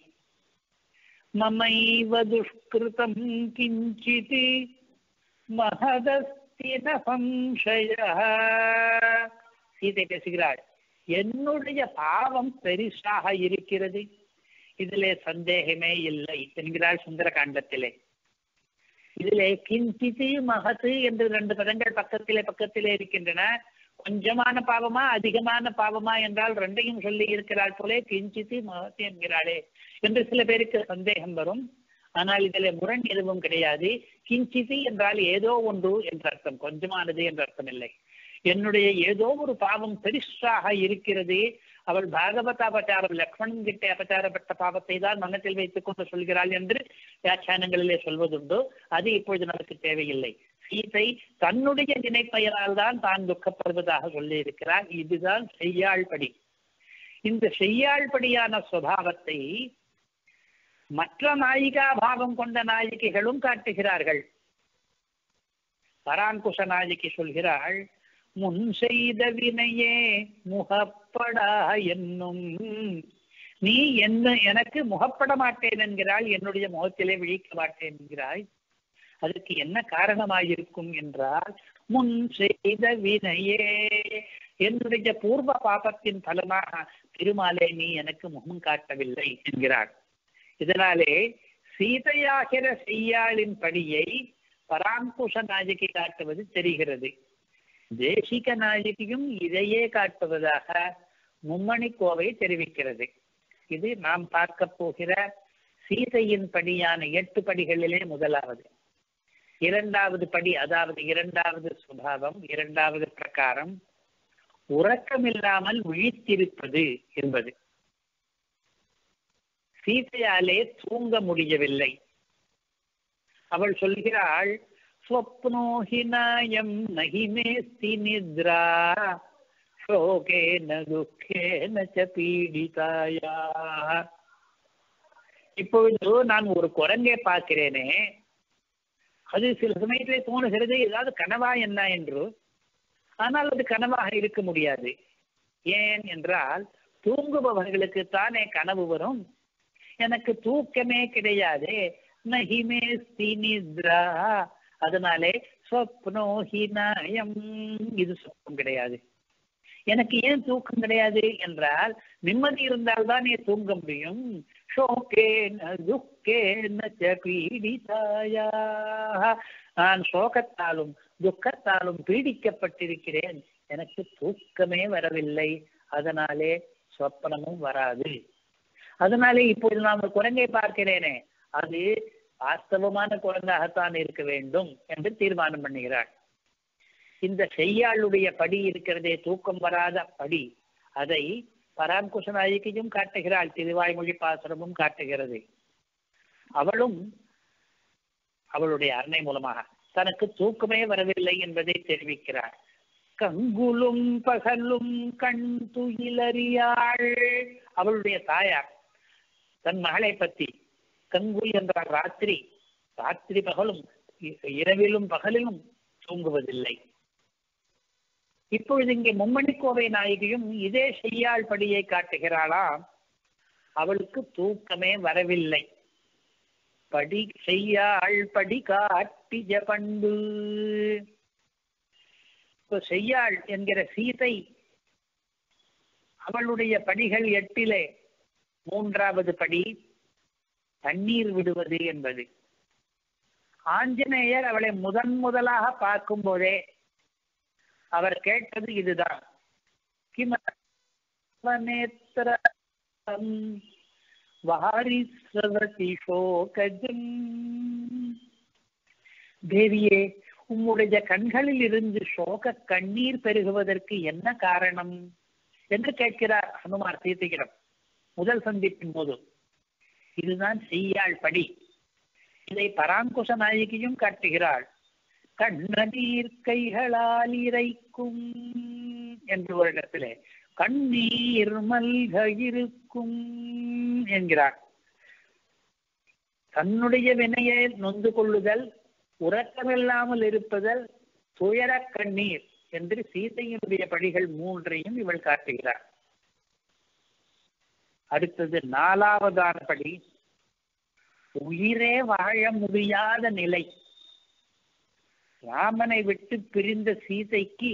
Speaker 1: மமைவ துஷ்கிருதம் கிஞ்சித் மகதஸ்தின சம்சய சீதை பேசுகிறாள் என்னுடைய பாவம் பெரிசாக இருக்கிறது இதிலே சந்தேகமே இல்லை என்கிறாள் சுந்தர காண்டத்திலே இதிலே கிஞ்சித்து மகத்து என்று ரெண்டு பதங்கள் பக்கத்திலே பக்கத்திலே இருக்கின்றன கொஞ்சமான பாவமா அதிகமான பாவமா என்றால் ரெண்டையும் சொல்லி இருக்கிறாள் போலே கிஞ்சித்து மகத்து என்கிறாளே என்று சில பேருக்கு சந்தேகம் வரும் ஆனால் இதில் முரண் எதுவும் கிடையாது கிஞ்சிதி என்றால் ஏதோ ஒன்று என்ற அர்த்தம் கொஞ்சமானது என்ற அர்த்தம் இல்லை என்னுடைய ஏதோ ஒரு பாவம் பெருசாக இருக்கிறது அவள் பாகவத அபச்சாரம் லக்ஷ்மணன் கிட்ட அபச்சாரப்பட்ட பாவத்தை தான் மனத்தில் வைத்துக் கொண்டு சொல்கிறாள் என்று வியாக்கியானங்களிலே சொல்வதுண்டு அது இப்பொழுது நமக்கு தேவையில்லை சீதை தன்னுடைய நினைப்பெயரால் தான் தான் துக்கப்படுவதாக சொல்லி இருக்கிறார் இதுதான் செய்யாள் படி இந்த செய்யாள் படியான சுவாவத்தை மற்ற நாயிகா பாவம் கொண்ட நாயகிகளும் காட்டுகிறார்கள் பராங்குஷ நாயகி சொல்கிறாள் முன் செய்த வினையே முகப்படா என்னும் நீ என்ன எனக்கு முகப்பட மாட்டேன் என்கிறாள் என்னுடைய முகத்திலே விழிக்க மாட்டேன் என்கிறாய் அதற்கு என்ன காரணமாயிருக்கும் என்றால் முன் செய்த வினையே என்னுடைய பூர்வ பாபத்தின் பலனாக திருமாலே நீ எனக்கு முகம் காட்டவில்லை என்கிறார் இதனாலே சீதையாகிற செய்யாளின் படியை பராங்குஷ நாயகி காட்டுவது தெரிகிறது தேசிக நாயகியும் இதையே காட்டுவதாக மும்மணி கோவை தெரிவிக்கிறது இது நாம் பார்க்க போகிற சீதையின் படியான எட்டு படிகளிலே முதலாவது இரண்டாவது படி அதாவது இரண்டாவது சுபாவம் இரண்டாவது பிரகாரம் உறக்கமில்லாமல் விழித்திருப்பது என்பது சீதையாலே தூங்க முடியவில்லை அவள் சொல்கிறாள் ஸ்வப்னோ ஹினாயம் நகிமேஸ்தி நித்ரா சோகேன துக்கேன ச பீடிதாயா இப்பொழுது நான் ஒரு குரங்கை பார்க்கிறேனே அது சில சமயத்திலே தோணுகிறது ஏதாவது கனவா என்ன என்று ஆனால் அது கனவாக இருக்க முடியாது ஏன் என்றால் தூங்குபவர்களுக்கு தானே கனவு வரும் எனக்கு தூக்கமே கிடையாது நகிமே நித்ரா அதனாலே சொப்னோஹினாயம் இது சொப்பம் கிடையாது எனக்கு ஏன் தூக்கம் கிடையாது என்றால் நிம்மதி இருந்தால் தானே தூங்க முடியும் ஷோகேன துக்கேன பீடிதாயா நான் சோகத்தாலும் துக்கத்தாலும் பீடிக்கப்பட்டிருக்கிறேன் எனக்கு தூக்கமே வரவில்லை அதனாலே சொப்பனமும் வராது அதனாலே இப்போது நான் ஒரு குரங்கை பார்க்கிறேனே அது வாஸ்தவமான குரங்காகத்தான் இருக்க வேண்டும் என்று தீர்மானம் பண்ணுகிறாள் இந்த செய்யாளுடைய படி இருக்கிறதே தூக்கம் வராத படி அதை பராங்குஷ நாயகியும் காட்டுகிறாள் திருவாய்மொழி பாசுரமும் காட்டுகிறது அவளும் அவளுடைய அன்னை மூலமாக தனக்கு தூக்கமே வரவில்லை என்பதை தெரிவிக்கிறாள் கங்குலும் பகலும் கண் துயிலறியாள் அவளுடைய தாயார் தன் மகளை பத்தி கங்குல் என்றால் ராத்திரி ராத்திரி பகலும் இரவிலும் பகலிலும் தூங்குவதில்லை இப்பொழுது இங்கே மும்மணி கோவை நாயகியும் இதே செய்யாள் படியை காட்டுகிறாளாம் அவளுக்கு தூக்கமே வரவில்லை படி செய்யாள் படி காட்டிய பண்பு இப்போ செய்யாள் என்கிற சீதை அவளுடைய படிகள் எட்டிலே மூன்றாவது படி தண்ணீர் விடுவது என்பது ஆஞ்சநேயர் அவளை முதன் முதலாக பார்க்கும் போதே அவர் கேட்டது இதுதான் கிமநேத்திரம் வாரிசவதி சோகஜம் தேவியே உம்முடைய கண்களில் இருந்து சோக கண்ணீர் பெருகுவதற்கு என்ன காரணம் என்று கேட்கிறார் ஹனுமார் சீதையிடம் முதல் சந்திப்பின் போது இதுதான் செய்யாள் படி இதை பராங்குச நாயகியும் காட்டுகிறாள் கண்ணநீர் கைகளால் இறைக்கும் என்று ஒரு இடத்திலே கண்ணீர் மல்க இருக்கும் என்கிறார் தன்னுடைய வினையை நொந்து கொள்ளுதல் உறக்கமில்லாமல் இருப்பதல் துயர கண்ணீர் என்று சீதையினுடைய படிகள் மூன்றையும் இவள் காட்டுகிறார் அடுத்தது நாலாவதான படி உயிரே வாழ முடியாத நிலை ராமனை விட்டு பிரிந்த சீதைக்கு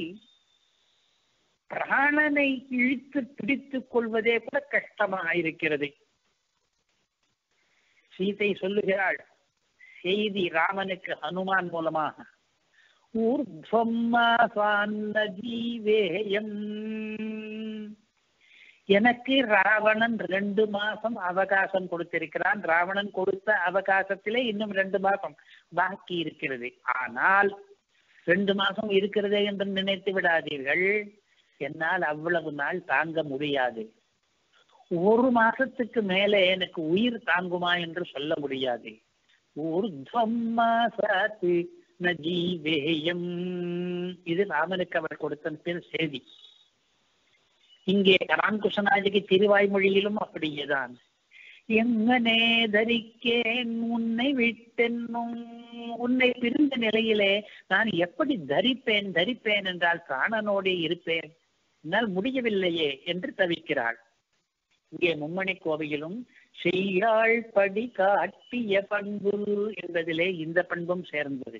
Speaker 1: பிராணனை இழுத்து பிடித்துக் கொள்வதே கூட கஷ்டமாயிருக்கிறது சீதை சொல்லுகிறாள் செய்தி ராமனுக்கு ஹனுமான் மூலமாக ஜீவேயம் எனக்கு ராவணன் ரெண்டு மாசம் அவகாசம் கொடுத்திருக்கிறான் ராவணன் கொடுத்த அவகாசத்திலே இன்னும் ரெண்டு மாசம் பாக்கி இருக்கிறது ஆனால் ரெண்டு மாசம் இருக்கிறதே என்று நினைத்து விடாதீர்கள் என்னால் அவ்வளவு நாள் தாங்க முடியாது ஒரு மாசத்துக்கு மேலே எனக்கு உயிர் தாங்குமா என்று சொல்ல முடியாது ஊர்துவம் மாசாத்து நஜீவேயம் இது ராமனுக்கு அவர் கொடுத்த செய்தி இங்கே ராம்குஷனாஜிக்கு திருவாய்மொழியிலும் அப்படியேதான் எங்கனே தரிக்கேன் உன்னை விட்டென்னும் உன்னை பிரிந்த நிலையிலே நான் எப்படி தரிப்பேன் தரிப்பேன் என்றால் பிராணனோடே இருப்பேன் என்னால் முடியவில்லையே என்று தவிக்கிறாள் இங்கே மும்மணி கோவையிலும் செய்யாள் படி காட்டிய பண்பு என்பதிலே இந்த பண்பும் சேர்ந்தது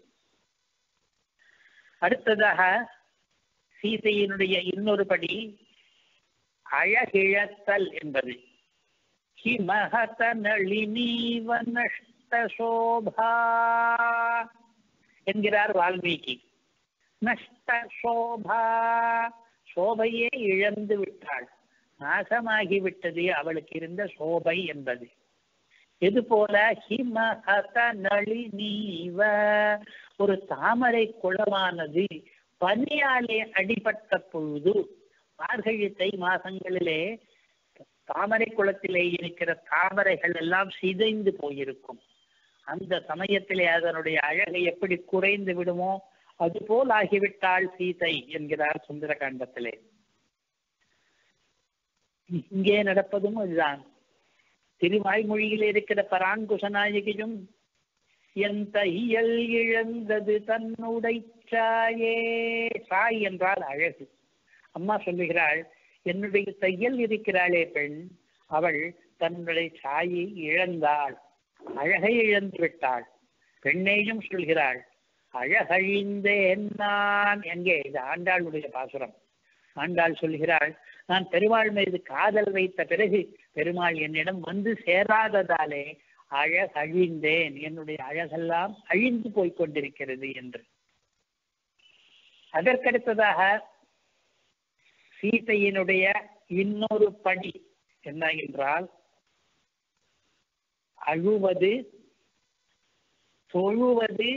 Speaker 1: அடுத்ததாக சீதையினுடைய இன்னொரு படி அழகிழத்தல் என்பது ஹிமஹத நளினீவ நஷ்ட சோபா என்கிறார் வால்மீகி நஷ்ட சோபா சோபையே இழந்து விட்டாள் நாசமாகிவிட்டது அவளுக்கு இருந்த சோபை என்பது இது போல ஹிமஹத நளினீவ ஒரு தாமரை குளமானது பனியாலே அடிபட்ட பொழுது மார்கழி தை மாசங்களிலே தாமரை குளத்திலே இருக்கிற தாமரைகள் எல்லாம் சிதைந்து போயிருக்கும் அந்த சமயத்திலே அதனுடைய அழகை எப்படி குறைந்து விடுமோ அதுபோல் ஆகிவிட்டாள் சீதை என்கிறார் சுந்தரகாண்டத்திலே இங்கே நடப்பதும் இதுதான் திருவாய்மொழியில் இருக்கிற பராங்குசநாயகியும் எந்த இயல் இழந்தது தன்னுடை சாயே சாய் என்றால் அழகு அம்மா சொல்லுகிறாள் என்னுடைய தையல் இருக்கிறாளே பெண் அவள் தன்னுடைய சாயை இழந்தாள் அழகை இழந்து விட்டாள் பெண்ணேயும் சொல்கிறாள் அழகழிந்தேன் நான் எங்கே இது ஆண்டாளுடைய பாசுரம் ஆண்டாள் சொல்கிறாள் நான் பெருமாள் மீது காதல் வைத்த பிறகு பெருமாள் என்னிடம் வந்து சேராததாலே அழகழிந்தேன் என்னுடைய அழகெல்லாம் அழிந்து போய்க் கொண்டிருக்கிறது என்று அதற்கடுத்ததாக சீதையினுடைய இன்னொரு படி என்ன என்றால் அழுவது தொழுவது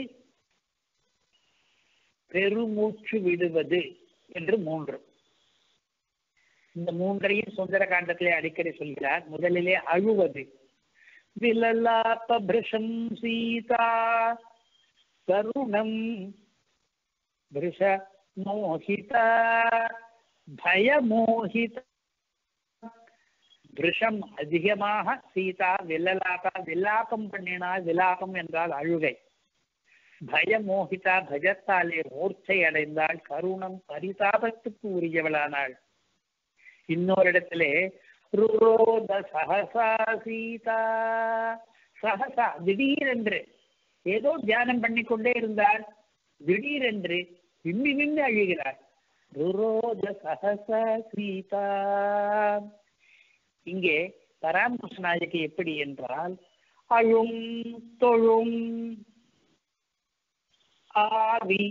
Speaker 1: பெருமூச்சு விடுவது என்று மூன்று இந்த மூன்றையும் சுந்தர காண்டத்திலே அடிக்கடி சொல்கிறார் முதலிலே அழுவது விலலாப பிருஷம் சீதா கருணம் பிருஷ மோகித பயமோகித பிருஷம் அதிகமாக சீதா வில்லலாபா வில்லாபம் பண்ணினால் விலாபம் என்றால் அழுகை பயமோகிதா பஜத்தாலே மூர்ச்சை அடைந்தாள் கருணம் பரிதாபத்துக்கு உரியவளானாள் இன்னொரு இடத்திலே ருரோத சகசா சீதா சகசா திடீரென்று ஏதோ தியானம் பண்ணிக்கொண்டே இருந்தால் திடீரென்று விம்மி விம்மி அழுகிறார் ருரோத சகசா சீதா இங்கே பராமர்ச நாயகி எப்படி என்றால் அழும் தொழும் ஆவி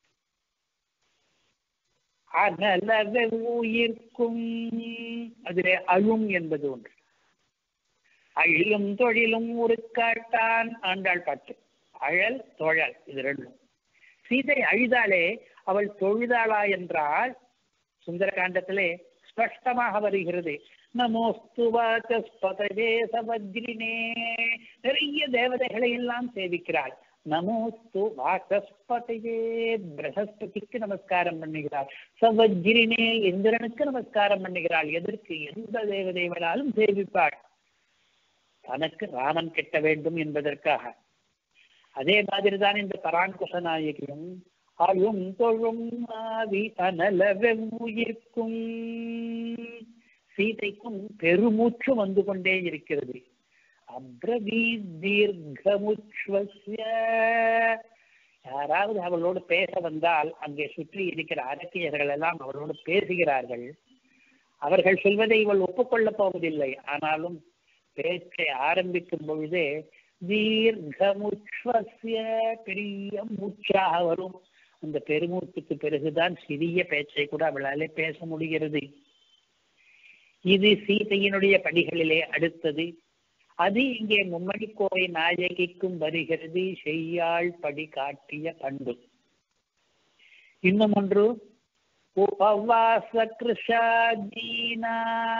Speaker 1: அகலவ உயிர்க்கும் அதிலே அழும் என்பது ஒன்று அழிலும் தொழிலும் ஒரு காட்டான் ஆண்டாள் பாட்டு அழல் தொழல் இது ரெண்டும் சீதை அழுதாலே அவள் தொழுதாளா என்றால் சுந்தரகாண்டத்திலே ஸ்பஷ்டமாக வருகிறது நமோஸ்து வாச்சஸ்பதவே சவஜ்ரினே நிறைய தேவதைகளை எல்லாம் சேவிக்கிறாள் நமோஸ்து வாசஸ்பதையே பிரகஸ்பதிக்கு நமஸ்காரம் பண்ணுகிறாள் சவஜ்ரினே இந்திரனுக்கு நமஸ்காரம் பண்ணுகிறாள் எதற்கு எந்த தேவதை வேணாலும் சேவிப்பாள் தனக்கு ராமன் கெட்ட வேண்டும் என்பதற்காக அதே மாதிரிதான் இந்த பராங்குச நாயகியும் அழும் தொழும் ஆவி அனலவெம் உயிர்க்கும் சீதைக்கும் பெருமூச்சு வந்து கொண்டே இருக்கிறது அப்ரவீ தீர்க்கமுச்வஸ்ய யாராவது அவளோடு பேச வந்தால் அங்கே சுற்றி இருக்கிற அரசியர்கள் எல்லாம் அவளோடு பேசுகிறார்கள் அவர்கள் சொல்வதை இவள் ஒப்புக்கொள்ளப் போவதில்லை ஆனாலும் பேச்சை ஆரம்பிக்கும் பொழுதே தீர்க்கமுச்வஸ்ய பெரிய மூச்சாக வரும் அந்த பெருமூச்சுக்கு பிறகுதான் சிறிய பேச்சை கூட அவளாலே பேச முடிகிறது இது சீதையினுடைய படிகளிலே அடுத்தது அது இங்கே மும்மணி கோவை நாயகிக்கும் வருகிறது செய்யாள் படி காட்டிய பண்பு இன்னும் ஒன்று உபவாச கிருஷாதீனா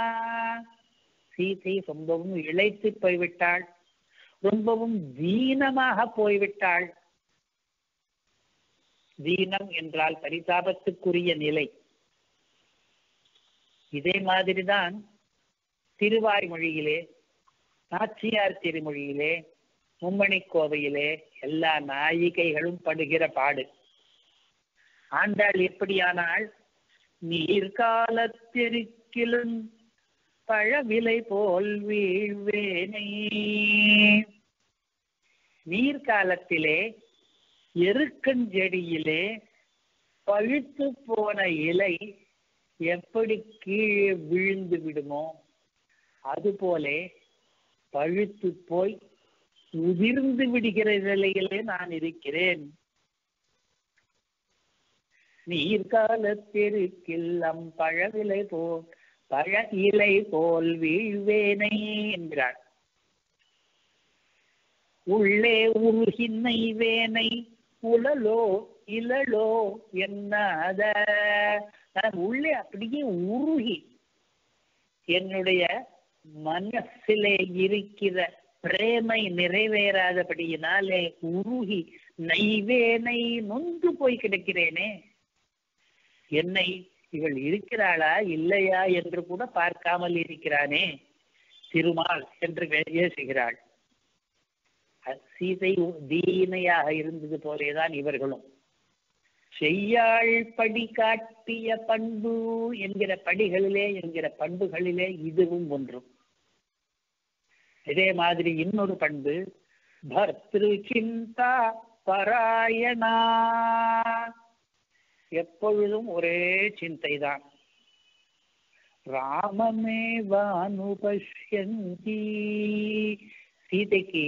Speaker 1: சீதை ரொம்பவும் இழைத்து போய்விட்டாள் ரொம்பவும் தீனமாக போய்விட்டாள் தீனம் என்றால் பரிதாபத்துக்குரிய நிலை இதே மாதிரிதான் திருவாய்மொழியிலே நாச்சியார் திருமொழியிலே மும்மணி கோவையிலே எல்லா நாயிகைகளும் படுகிற பாடு ஆண்டாள் எப்படியானால் நீர்காலத்திருக்கிலும் பழவிலை போல் வீழ்வேனே நீர்காலத்திலே எருக்கஞ்செடியிலே பழுத்து போன இலை எப்படி கீழே விழுந்து விடுமோ அதுபோலே பழுத்து போய் உதிர்ந்து விடுகிற நிலையிலே நான் இருக்கிறேன் நீர்காலத்திற்கில் அம் பழவிலை போல் பழ இலை போல் வீழ்வேனை என்கிறார் உள்ளே உருகின்னை வேனை உழலோ இழலோ என்னாத நான் உள்ளே அப்படியே உருகி என்னுடைய மனசிலே இருக்கிற பிரேமை நிறைவேறாதபடியினாலே உருகி நைவேனை நொந்து போய் கிடக்கிறேனே என்னை இவள் இருக்கிறாளா இல்லையா என்று கூட பார்க்காமல் இருக்கிறானே திருமால் என்று ஏசுகிறாள் சீதை தீனையாக இருந்தது போலேதான் இவர்களும் செய்யாள் படி காட்டிய பண்பு என்கிற படிகளிலே என்கிற பண்புகளிலே இதுவும் ஒன்றும் இதே மாதிரி இன்னொரு பண்பு பர்திரு சிந்தா பராயணா எப்பொழுதும் ஒரே சிந்தை தான் ராமமே வானுபஷ்யந்தி சீதைக்கு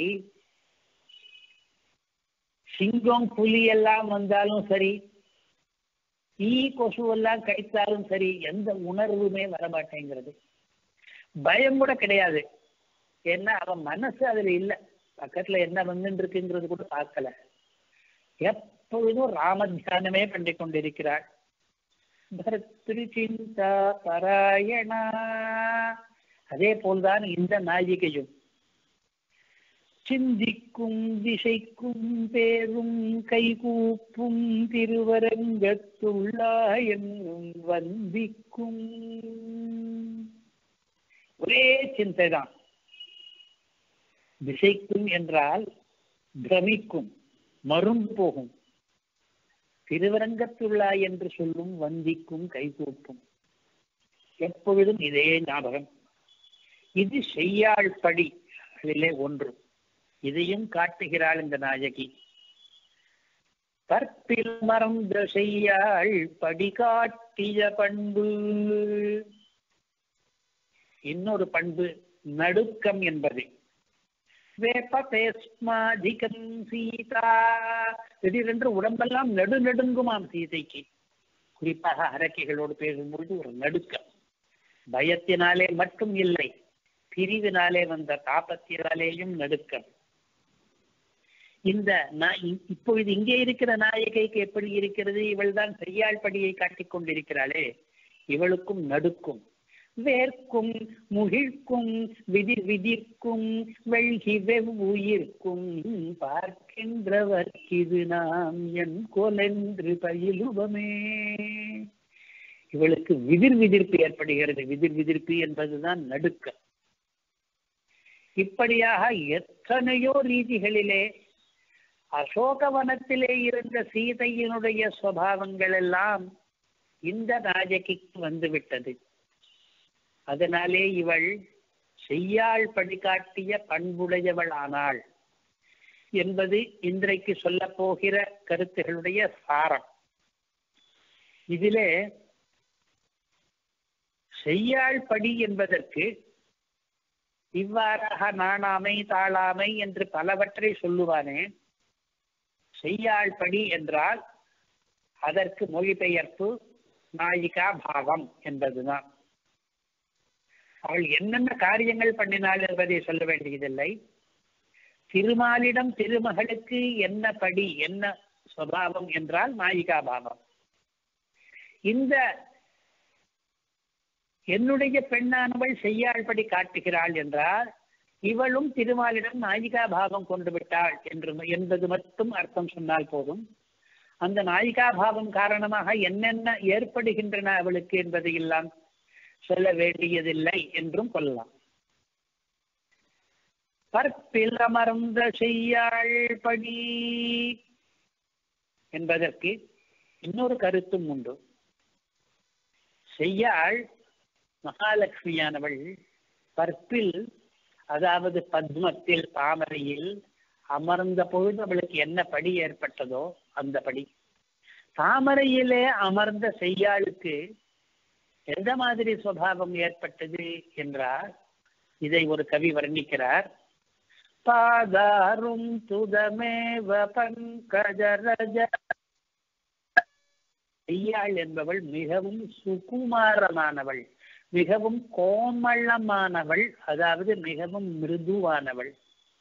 Speaker 1: சிங்கம் புலி எல்லாம் வந்தாலும் சரி ஈ கொசு எல்லாம் கடித்தாலும் சரி எந்த உணர்வுமே வரமாட்டேங்கிறது பயம் கூட கிடையாது ஏன்னா அவன் மனசு அதுல இல்ல பக்கத்துல என்ன வந்துட்டு இருக்குங்கிறது கூட பார்க்கல எப்பொழுதும் ராம தியானமே பண்ணி கொண்டிருக்கிறாள் பர்திரு சிந்தா பராயணா அதே போல்தான் இந்த நாயிகையும் சிந்திக்கும் திசைக்கும் பேரும் கைகூப்பும் திருவரங்கத்துள்ளா என்னும் வந்திக்கும் ஒரே சிந்தைதான் திசைக்கும் என்றால் பிரமிக்கும் மரும் போகும் திருவரங்கத்துள்ளாய் என்று சொல்லும் வந்திக்கும் கைகூப்பும் எப்பொழுதும் இதே ஞாபகம் இது செய்யாள் படி அதிலே ஒன்று இதையும் காட்டுகிறாள் இந்த நாயகி கற்பில் மறந்த செய்யாள் படி காட்டிய பண்பு இன்னொரு பண்பு நடுக்கம் என்பது வேப்பதேஸ்மாதிகம் சீதா திடீரென்று உடம்பெல்லாம் நடு நடுங்குமாம் சீதைக்கு குறிப்பாக அரக்கைகளோடு பேசும்பொழுது ஒரு நடுக்கம் பயத்தினாலே மட்டும் இல்லை பிரிவினாலே வந்த தாபத்தினாலேயும் நடுக்கம் இந்த இப்பொழுது இங்கே இருக்கிற நாயகைக்கு எப்படி இருக்கிறது இவள் தான் செய்யாள் படியை காட்டிக் கொண்டிருக்கிறாளே இவளுக்கும் நடுக்கும் வேர்க்கும் முகிழ்க்கும் விதிர் விதிர்க்கும் வெள்கி வெவ்வுயிர்க்கும் பார்க்கின்றவர்க்கிது நாம் என் கொலென்று பயிலுவமே இவளுக்கு விதிர் விதிர்ப்பு ஏற்படுகிறது விதிர் விதிர்ப்பு என்பதுதான் நடுக்கம் இப்படியாக எத்தனையோ ரீதிகளிலே அசோகவனத்திலே இருந்த சீதையினுடைய சுவாவங்கள் எல்லாம் இந்த நாயகிக்கு வந்துவிட்டது அதனாலே இவள் செய்யாள் படிகாட்டிய பண்புடையவள் ஆனாள் என்பது இன்றைக்கு சொல்ல போகிற கருத்துகளுடைய சாரம் இதிலே செய்யாள் படி என்பதற்கு இவ்வாறாக நாணாமை தாளாமை என்று பலவற்றை சொல்லுவானே செய்யாள் படி என்றால் அதற்கு மொழிபெயர்ப்பு நாயிகா பாவம் என்பதுதான் அவள் என்னென்ன காரியங்கள் பண்ணினாள் என்பதை சொல்ல வேண்டியதில்லை திருமாலிடம் திருமகளுக்கு என்ன படி என்ன சுவாவம் என்றால் நாயிகா பாவம் இந்த என்னுடைய பெண்ணானவள் செய்யாள்படி காட்டுகிறாள் என்றால் இவளும் திருமாலிடம் நாயிகா பாவம் கொண்டு விட்டாள் என்று என்பது மட்டும் அர்த்தம் சொன்னால் போதும் அந்த நாயிகா பாவம் காரணமாக என்னென்ன ஏற்படுகின்றன அவளுக்கு என்பதை எல்லாம் சொல்ல வேண்டியதில்லை என்றும் கொள்ளலாம் பற்பில் அமர்ந்த செய்யாள் படி என்பதற்கு இன்னொரு கருத்தும் உண்டு செய்யாள் மகாலட்சுமியானவள் பற்பில் அதாவது பத்மத்தில் தாமரையில் அமர்ந்த பொழுது அவளுக்கு என்ன படி ஏற்பட்டதோ அந்த படி தாமரையிலே அமர்ந்த செய்யாளுக்கு எந்த மாதிரி சுவாவம் ஏற்பட்டது என்றால் இதை ஒரு கவி வர்ணிக்கிறார் பாதாரும் துதமேவ பங்கஜரஜ செய்யாள் என்பவள் மிகவும் சுகுமாரமானவள் மிகவும் கோமளமானவள் அதாவது மிகவும் மிருதுவானவள்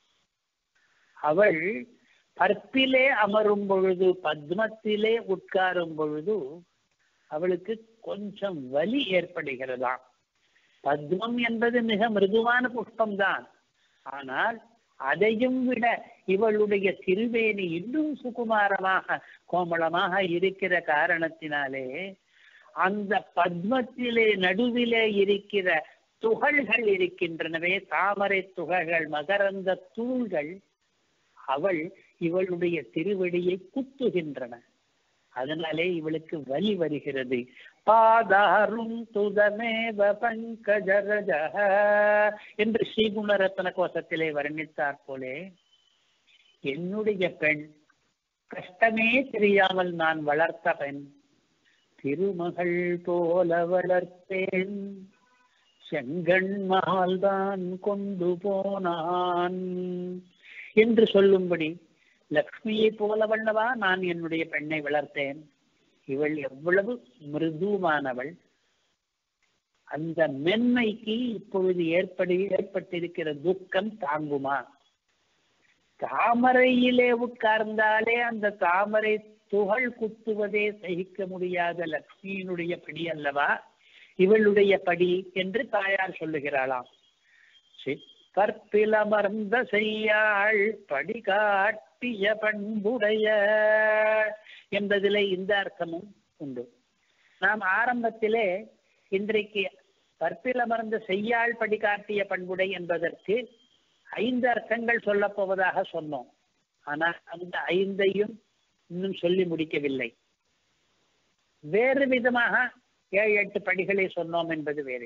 Speaker 1: அவள் பற்பிலே அமரும் பொழுது பத்மத்திலே உட்காரும் பொழுது அவளுக்கு கொஞ்சம் வலி ஏற்படுகிறதாம் பத்மம் என்பது மிக மிருதுவான புஷ்பம்தான் ஆனால் அதையும் விட இவளுடைய திருவேணி இன்னும் சுகுமாரமாக கோமளமாக இருக்கிற காரணத்தினாலே அந்த பத்மத்திலே நடுவிலே இருக்கிற துகள்கள் இருக்கின்றனவே தாமரை துகள்கள் மகரந்த தூள்கள் அவள் இவளுடைய திருவடியை குத்துகின்றன அதனாலே இவளுக்கு வலி வருகிறது பாதாரும் துதமேவ பங்கஜரஜ என்று ஸ்ரீகுணரத்ன கோஷத்திலே வர்ணித்தார் போலே என்னுடைய பெண் கஷ்டமே தெரியாமல் நான் வளர்த்த பெண் திருமகள் போல வளர்த்தேன் செங்கண்மால் தான் கொண்டு போனான் என்று சொல்லும்படி லக்ஷ்மியை போல வல்லவா நான் என்னுடைய பெண்ணை வளர்த்தேன் இவள் எவ்வளவு மிருதுவானவள் அந்த மென்மைக்கு இப்பொழுது ஏற்படு ஏற்பட்டிருக்கிற துக்கம் தாங்குமா தாமரையிலே உட்கார்ந்தாலே அந்த தாமரை துகள் குத்துவதே சகிக்க முடியாத லக்ஷ்மியினுடைய படி அல்லவா இவளுடைய படி என்று தாயார் சொல்லுகிறாளாம் கற்பிலமர்ந்த செய்யாள் படி காட்டிய பண்புடைய என்பதிலே இந்த அர்த்தமும் உண்டு நாம் ஆரம்பத்திலே இன்றைக்கு கற்பிலமர்ந்த செய்யாள் படி காட்டிய பண்புடை என்பதற்கு ஐந்து அர்த்தங்கள் சொல்லப் போவதாக சொன்னோம் ஆனால் அந்த ஐந்தையும் இன்னும் சொல்லி முடிக்கவில்லை வேறு விதமாக ஏழு எட்டு படிகளை சொன்னோம் என்பது வேறு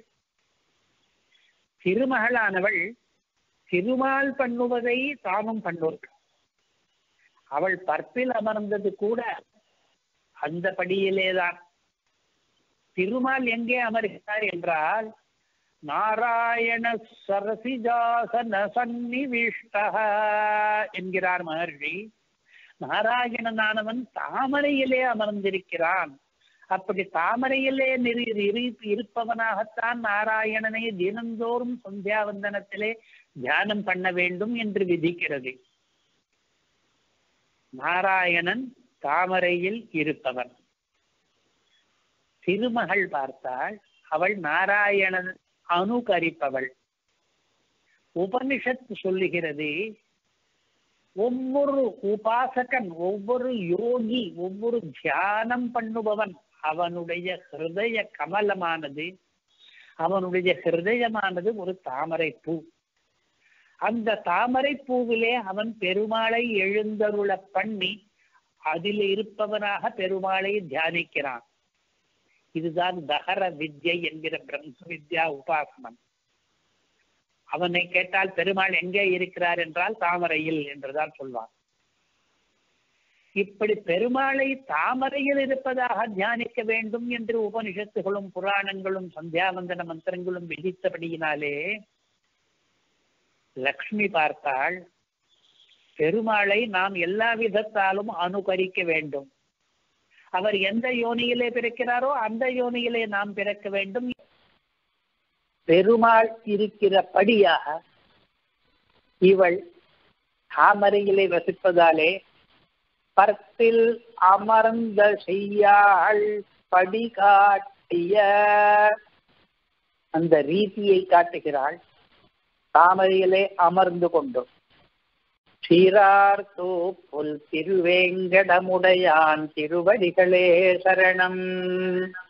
Speaker 1: திருமகளானவள் திருமால் பண்ணுவதை தானும் பண்ணுவாள் அவள் பற்பில் அமர்ந்தது கூட அந்த படியிலேதான் திருமால் எங்கே அமர்கிறார் என்றால் நாராயண சரசிஜாசன சந்நிவிஷ்ட என்கிறார் மகர்ஷி நாராயணனானவன் தாமரையிலே அமர்ந்திருக்கிறான் அப்படி தாமரையிலே இருப்பவனாகத்தான் நாராயணனை தினந்தோறும் சந்தியாவந்தனத்திலே தியானம் பண்ண வேண்டும் என்று விதிக்கிறது நாராயணன் தாமரையில் இருப்பவன் திருமகள் பார்த்தால் அவள் நாராயணன் அனுகரிப்பவள் உபனிஷத் சொல்லுகிறது ஒவ்வொரு உபாசகன் ஒவ்வொரு யோகி ஒவ்வொரு தியானம் பண்ணுபவன் அவனுடைய ஹிருதய கமலமானது அவனுடைய ஹிருதயமானது ஒரு தாமரை பூ அந்த தாமரை பூவிலே அவன் பெருமாளை எழுந்தருள பண்ணி அதில் இருப்பவனாக பெருமாளை தியானிக்கிறான் இதுதான் தகர வித்யை என்கிற பிரம்ம வித்யா உபாசனம் அவனை கேட்டால் பெருமாள் எங்கே இருக்கிறார் என்றால் தாமரையில் என்றுதான் சொல்வான் இப்படி பெருமாளை தாமரையில் இருப்பதாக தியானிக்க வேண்டும் என்று உபனிஷத்துகளும் புராணங்களும் சந்தியாவந்தன மந்திரங்களும் விதித்தபடியினாலே லக்ஷ்மி பார்த்தால் பெருமாளை நாம் எல்லா விதத்தாலும் அனுகரிக்க வேண்டும் அவர் எந்த யோனியிலே பிறக்கிறாரோ அந்த யோனியிலே நாம் பிறக்க வேண்டும் பெருமாள் இருக்கிறபடியாக இவள் தாமரையிலே வசிப்பதாலே பரத்தில் அமர்ந்த செய்யாள் படி காட்டிய அந்த ரீதியை காட்டுகிறாள் தாமரையிலே அமர்ந்து கொண்டோம் சீரார்த்தோ புல் திருவேங்கடமுடையான் திருவடிகளே சரணம்